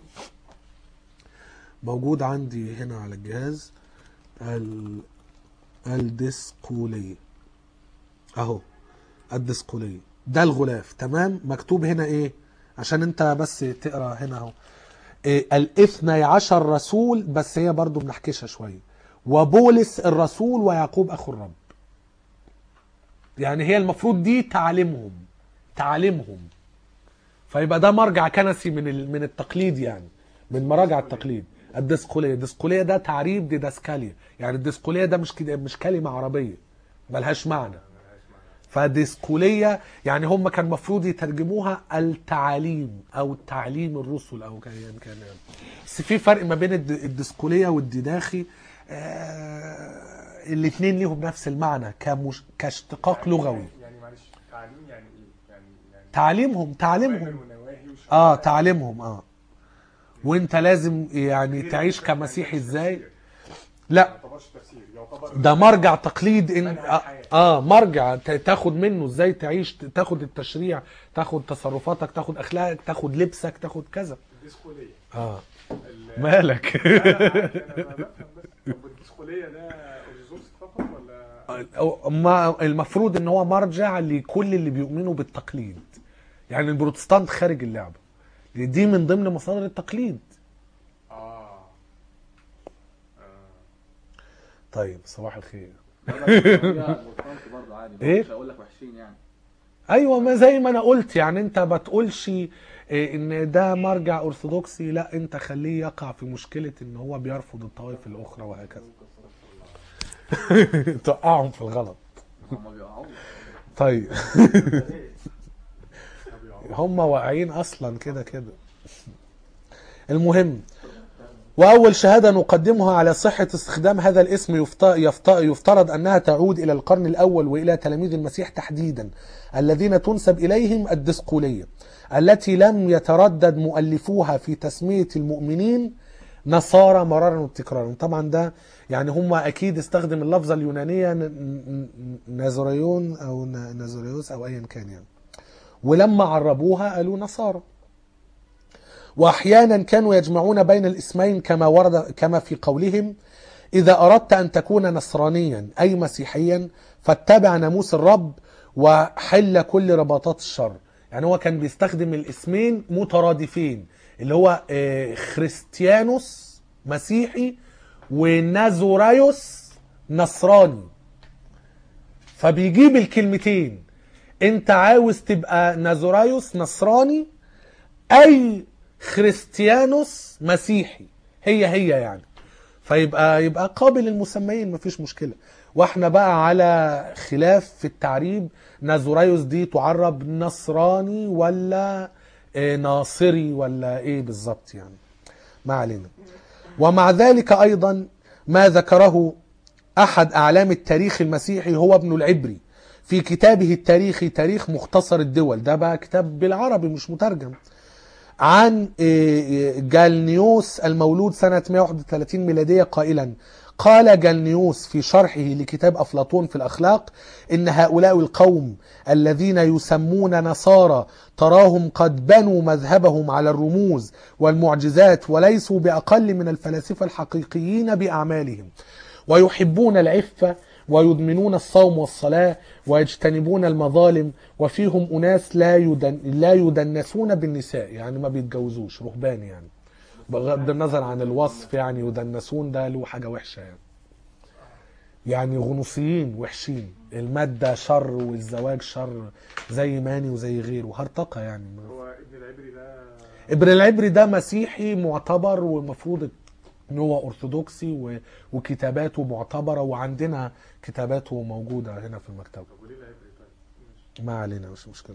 موجود عندي هنا على الجهاز ال الدسقولية اهو الدسقولية ده الغلاف تمام مكتوب هنا ايه عشان انت بس تقرا هنا اهو إيه الاثني عشر رسول بس هي برضو منحكشة شوية وبولس الرسول ويعقوب اخو الرب يعني هي المفروض دي تعليمهم تعليمهم فيبقى ده مرجع كنسي من ال- من التقليد يعني من مراجع التقليد الدسقولية الدسقولية ده تعريب ديداسكاليا يعني الدسقولية ده مش كده مش كلمة عربية ملهاش معنى فديسقولية يعني هم كان المفروض يترجموها التعاليم او تعليم الرسل او كان يعني كان يعني. بس في فرق ما بين الد- الديسقولية والديداخي آه الاثنين ليهم نفس المعنى كمش كاشتقاق لغوي يعني معلش تعليم يعني ايه؟ يعني يعني تعليمهم تعليمهم أوامر ونواهي وشرائع. اه تعليمهم اه وانت لازم يعني غير تعيش كده ما كمسيحي يعتبرش ازاي تفسير. لا ما يعتبرش تفسير يعتبر ده مرجع تقليد ان منهج اه, حياة. آه مرجع ت- تاخد منه ازاي تعيش ت- تاخد التشريع تاخد تصرفاتك تاخد اخلاقك تاخد لبسك تاخد كذا الديسقولية اه ال- مالك لا، لا، عادي، أنا بفهم بس طب الديسقولية ده أرثوذكس فقط ولا أو- ما المفروض ان هو مرجع لكل اللي بيؤمنوا بالتقليد يعني البروتستانت خارج اللعبه دي من ضمن مصادر التقليد اه آه. طيب صباح الخير مرتبط برضه عادي إيه؟ مش هقول لك وحشين يعني ايوه ما زي ما انا قلت يعني انت ما تقولش إيه، ان ده مرجع ارثوذكسي لا انت خليه يقع في مشكله ان هو بيرفض الطوائف الاخرى وهكذا توقعهم في الغلط هم بيقعوا طيب طب يا عمر. هم واقعين اصلا كده كده المهم واول شهاده نقدمها على صحه استخدام هذا الاسم يفت- يفت- يفترض انها تعود الى القرن الاول والى تلاميذ المسيح تحديدا الذين تنسب اليهم الدسقوليه التي لم يتردد مؤلفوها في تسميه المؤمنين نصارى مرارا وتكرارا طبعا ده يعني هم اكيد استخدم اللفظه اليونانيه ن- ن- ن- نازوريون او ن- نازوريوس او ايا كان يعني ولما عربوها قالوا نصارى واحيانا كانوا يجمعون بين الاسمين كما ورد كما في قولهم اذا اردت ان تكون نصرانيا اي مسيحيا فاتبع ناموس الرب وحل كل رباطات الشر يعني هو كان بيستخدم الاسمين مترادفين اللي هو آه، خريستيانوس مسيحي ونازورايوس نصراني فبيجيب الكلمتين انت عاوز تبقى نازورايوس نصراني اي خريستيانوس مسيحي هي هي يعني فيبقى يبقى قابل للمسميين مفيش مشكله واحنا بقى على خلاف في التعريب نازورايوس دي تعرب نصراني ولا آه، ناصري ولا ايه بالظبط يعني ما علينا ومع ذلك ايضا ما ذكره احد اعلام التاريخ المسيحي هو ابن العبري في كتابه التاريخي تاريخ مختصر الدول ده بقى كتاب بالعربي مش مترجم عن إيه، جالنيوس المولود سنة 131 ميلادية قائلا قال جالنيوس في شرحه لكتاب أفلاطون في الأخلاق إن هؤلاء القوم الذين يسمون نصارى تراهم قد بنوا مذهبهم على الرموز والمعجزات وليسوا بأقل من الفلاسفة الحقيقيين بأعمالهم ويحبون العفة ويدمنون الصوم والصلاة ويجتنبون المظالم وفيهم أناس لا يدن لا يدنسون بالنساء يعني ما بيتجوزوش رهبان يعني بغض النظر عن الوصف يعني يدنسون ده له حاجة وحشة يعني يعني غنوصيين وحشين المادة شر والزواج شر زي ماني وزي غيره هرطقة يعني هو ابن العبري ده ابن العبري ده مسيحي معتبر والمفروض ان هو ارثوذكسي و- وكتاباته معتبره وعندنا كتاباته موجوده هنا في المكتبه طب وليه العبري طيب؟ ماشي. ما علينا مش مشكله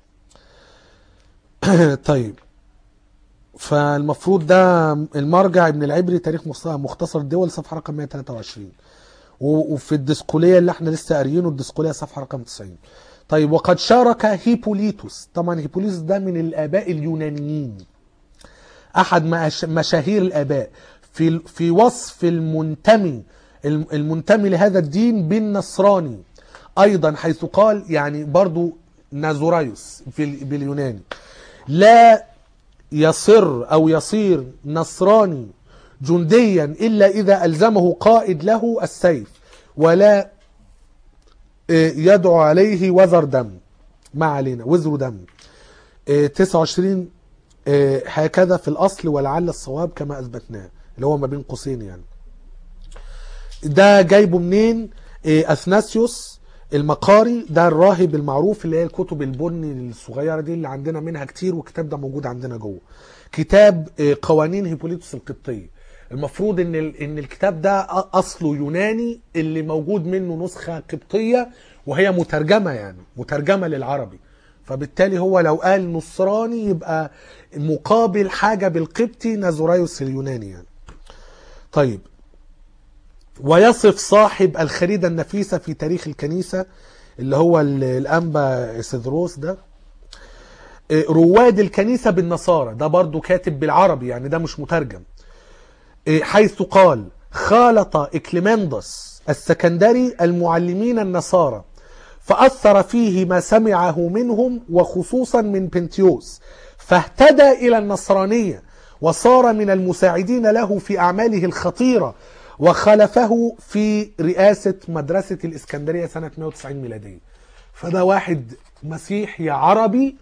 طيب فالمفروض ده المرجع ابن العبري تاريخ مختص- مختصر الدول صفحه رقم 123 و- وفي الديسقوليه اللي احنا لسه قاريينه الديسقوليه صفحه رقم 90 طيب وقد شارك هيبوليتوس طبعا هيبوليتوس ده من الاباء اليونانيين احد مش- مشاهير الاباء في في وصف المنتمي الم- المنتمي لهذا الدين بالنصراني ايضا حيث قال يعني برضو نازورايوس في ال- باليوناني لا يصر او يصير نصراني جنديا الا اذا الزمه قائد له السيف ولا آه، يدعو عليه وزر دم ما علينا وزر دم آه، 29 آه، هكذا في الاصل ولعل الصواب كما اثبتناه اللي هو ما بين قوسين يعني ده جايبه منين آه، اثناسيوس المقاري ده الراهب المعروف اللي هي الكتب البني الصغيره دي اللي عندنا منها كتير والكتاب ده موجود عندنا جوه كتاب آه، قوانين هيبوليتوس القبطيه المفروض ان ال- ان الكتاب ده أ- اصله يوناني اللي موجود منه نسخه قبطيه وهي مترجمه يعني مترجمه للعربي فبالتالي هو لو قال نصراني يبقى مقابل حاجه بالقبطي نازورايوس اليوناني يعني طيب ويصف صاحب الخريدة النفيسة في تاريخ الكنيسة اللي هو ال- الأنبا سيدروس ده إيه، رواد الكنيسة بالنصارى ده برضو كاتب بالعربي يعني ده مش مترجم إيه، حيث قال خالط إكليمندس السكندري المعلمين النصارى فأثر فيه ما سمعه منهم وخصوصا من بنتيوس فاهتدى إلى النصرانية وصار من المساعدين له في أعماله الخطيرة وخلفه في رئاسة مدرسة الإسكندرية سنة 190 ميلادية فده واحد مسيحي عربي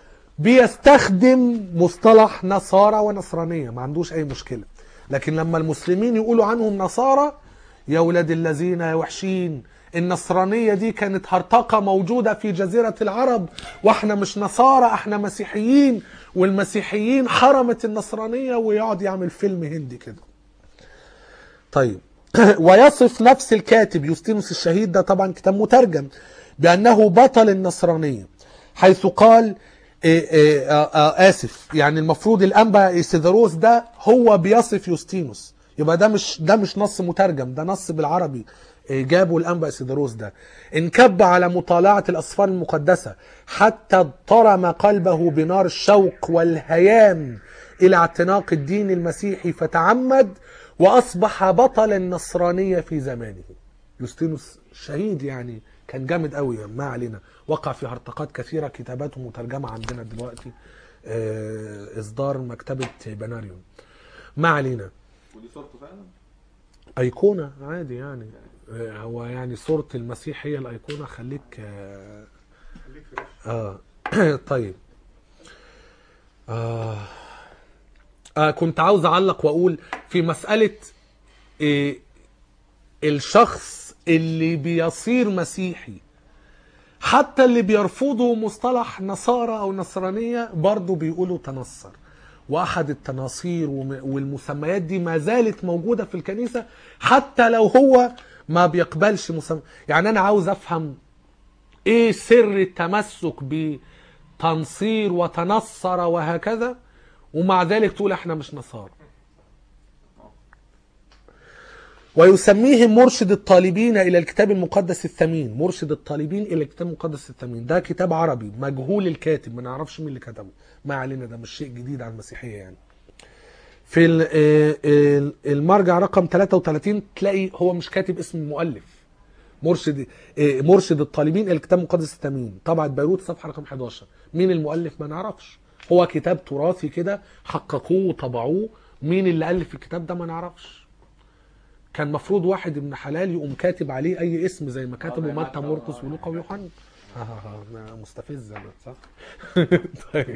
بيستخدم مصطلح نصارى ونصرانية ما عندوش أي مشكلة لكن لما المسلمين يقولوا عنهم نصارى يا ولاد الذين يا وحشين النصرانية دي كانت هرطقة موجودة في جزيرة العرب واحنا مش نصارى احنا مسيحيين والمسيحيين حرمت النصرانية ويقعد يعمل فيلم هندي كده طيب ويصف نفس الكاتب يوستينوس الشهيد ده طبعا كتاب مترجم بأنه بطل النصرانية حيث قال إيه إيه آه آه آسف يعني المفروض الأنبا سيدروس ده هو بيصف يوستينوس يبقى ده مش ده مش نص مترجم ده نص بالعربي إيه جابوا الأنبا سيدروس ده انكب على مطالعة الأسفار المقدسة حتى اضطرم قلبه بنار الشوق والهيام إلى اعتناق الدين المسيحي فتعمد وأصبح بطل النصرانية في زمانه يوستينوس شهيد يعني كان جامد قوي ما علينا وقع في هرطقات كثيرة كتاباته مترجمة عندنا دلوقتي آه، إصدار مكتبة بناريون ما علينا ودي صورته فعلا أيقونة عادي يعني آه، هو يعني صورة المسيح هي الأيقونة خليك آه، خليك فريش اه طيب آه. آه كنت عاوز اعلق واقول في مسألة إيه الشخص اللي بيصير مسيحي حتى اللي بيرفضوا مصطلح نصارى او نصرانية برضو بيقولوا تنصر واحد التناصير وم- والمسميات دي ما زالت موجودة في الكنيسة حتى لو هو ما بيقبلش مسمى يعني انا عاوز افهم ايه سر التمسك بتنصير وتنصر وهكذا ومع ذلك تقول احنا مش نصارى ويسميهم مرشد الطالبين الى الكتاب المقدس الثمين مرشد الطالبين الى الكتاب المقدس الثمين ده كتاب عربي مجهول الكاتب ما نعرفش مين اللي كتبه ما علينا ده مش شيء جديد عن المسيحيه يعني في ال- آه، آه، المرجع رقم 33 تلاقي هو مش كاتب اسم المؤلف مرشد آه، مرشد الطالبين الى الكتاب المقدس الثمين طبعة بيروت صفحه رقم 11 مين المؤلف ما نعرفش هو كتاب تراثي كده حققوه وطبعوه مين اللي الف الكتاب ده ما نعرفش كان مفروض واحد ابن حلال يقوم كاتب عليه اي اسم زي ما كتبوا زي متى متى، مرقس آه، ولوقا يعني ويوحنا ها ها ها أنا مستفز انا صح طيب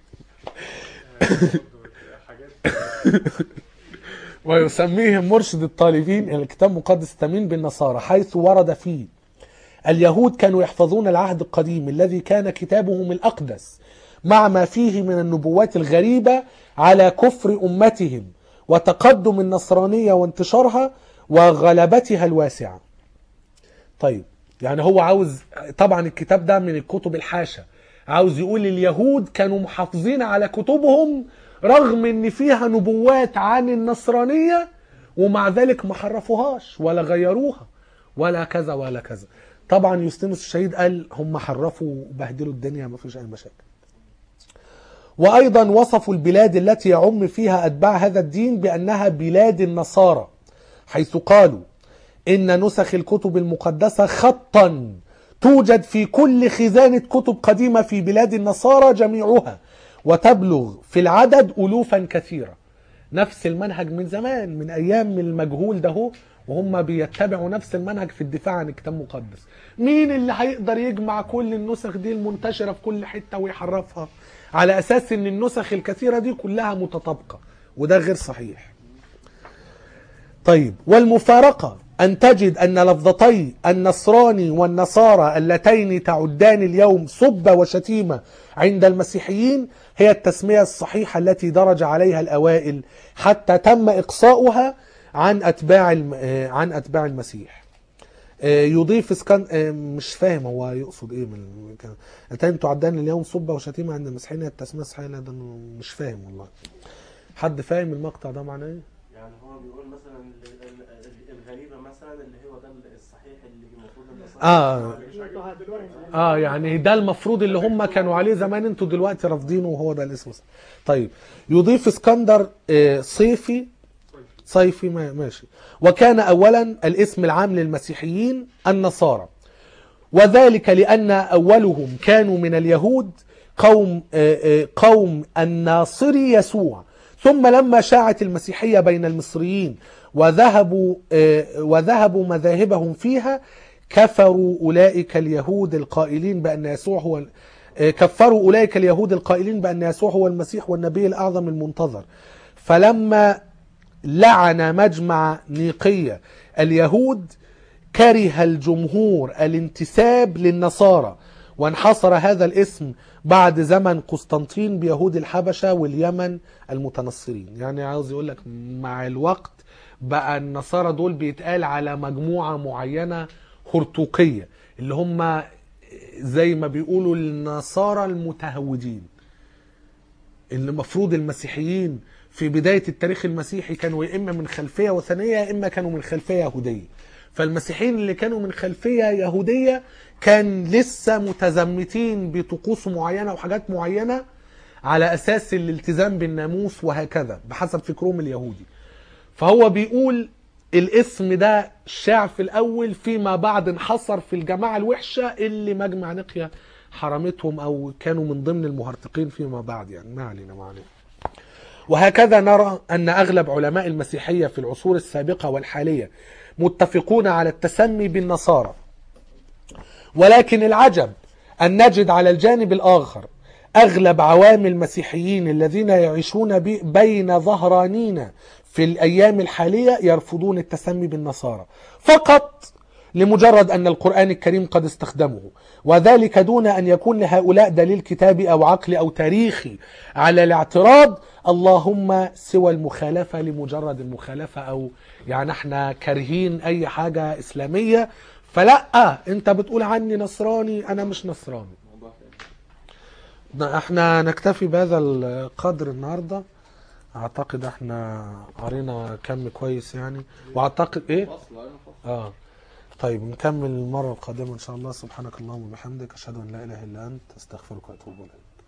حاجات ويسميهم مرشد الطالبين الى الكتاب المقدس الثمين بالنصارى حيث ورد فيه اليهود كانوا يحفظون العهد القديم الذي كان كتابهم الأقدس مع ما فيه من النبوات الغريبة على كفر أمتهم وتقدم النصرانية وانتشارها وغلبتها الواسعة طيب يعني هو عاوز طبعا الكتاب ده من الكتب الحاشا عاوز يقول اليهود كانوا محافظين على كتبهم رغم ان فيها نبوات عن النصرانية ومع ذلك ما حرفوهاش ولا غيروها ولا كذا ولا كذا طبعا يوستينوس الشهيد قال هم حرفوا وبهدلوا الدنيا ما فيش اي مشاكل وايضا وصفوا البلاد التي يعم فيها اتباع هذا الدين بانها بلاد النصارى حيث قالوا ان نسخ الكتب المقدسه خطا توجد في كل خزانه كتب قديمه في بلاد النصارى جميعها وتبلغ في العدد الوفا كثيره نفس المنهج من زمان من ايام المجهول ده هو وهم بيتبعوا نفس المنهج في الدفاع عن الكتاب المقدس مين اللي هيقدر يجمع كل النسخ دي المنتشره في كل حته ويحرفها على اساس ان النسخ الكثيره دي كلها متطابقه وده غير صحيح طيب والمفارقة أن تجد أن لفظتي النصراني والنصارى اللتين تعدان اليوم سب وشتيمة عند المسيحيين هي التسمية الصحيحة التي درج عليها الأوائل حتى تم إقصاؤها عن أتباع الم... آه، عن أتباع المسيح آه، يضيف اسكن آه، مش فاهم هو يقصد ايه من الكلام التاني تعدان اليوم سبة وشتيمة عند المسيحيين هي التسمية الصحيحة لا ده أنا مش فاهم والله حد فاهم المقطع ده معناه ايه؟ يعني هو بيقول مثلا ال- ال- ال- الغريبه مثلا اللي هو ده الصحيح اللي المفروض النصارى آه. مش عاجبني. اه يعني ده المفروض اللي هم كانوا عليه زمان انتوا دلوقتي رافضينه وهو ده الاسم الصح. طيب يضيف اسكندر آه، صيفي صيفي ما- ماشي وكان اولا الاسم العام للمسيحيين النصارى وذلك لان اولهم كانوا من اليهود قوم آه، آه، قوم الناصري يسوع ثم لما شاعت المسيحيه بين المصريين وذهبوا آه، وذهبوا مذاهبهم فيها كفروا اولئك اليهود القائلين بان يسوع هو آه، كفروا اولئك اليهود القائلين بان يسوع هو المسيح والنبي الاعظم المنتظر فلما لعن مجمع نيقية اليهود كره الجمهور الانتساب للنصارى وانحصر هذا الاسم بعد زمن قسطنطين بيهود الحبشة واليمن المتنصرين يعني عاوز يقول لك مع الوقت بقى النصارى دول بيتقال على مجموعة معينة هرطوقية اللي هم زي ما بيقولوا النصارى المتهودين اللي المفروض المسيحيين في بداية التاريخ المسيحي كانوا يا إما من خلفية وثنية يا إما كانوا من خلفية يهودية فالمسيحيين اللي كانوا من خلفية يهودية كان لسه متزمتين بطقوس معينة وحاجات معينة على أساس الالتزام بالناموس وهكذا بحسب فكرهم اليهودي فهو بيقول الاسم ده شاع في الأول فيما بعد انحصر في الجماعة الوحشة اللي مجمع نقيا حرمتهم أو كانوا من ضمن المهرطقين فيما بعد يعني ما علينا ما علينا وهكذا نرى أن أغلب علماء المسيحية في العصور السابقة والحالية متفقون على التسمي بالنصارى ولكن العجب أن نجد على الجانب الآخر أغلب عوام المسيحيين الذين يعيشون بي- بين ظهرانينا في الأيام الحالية يرفضون التسمي بالنصارى فقط لمجرد أن القرآن الكريم قد استخدمه وذلك دون أن يكون لهؤلاء دليل كتابي أو عقلي أو تاريخي على الاعتراض اللهم سوى المخالفة لمجرد المخالفة أو يعني احنا كارهين أي حاجة إسلامية فلا أنت بتقول عني نصراني أنا مش نصراني موضوع تاني احنا نكتفي بهذا القدر النهارده اعتقد احنا قرينا كم كويس يعني واعتقد ايه فصل أيوة فصل اه طيب نكمل المره القادمه ان شاء الله سبحانك اللهم وبحمدك اشهد ان لا اله الا انت استغفرك واتوب اليك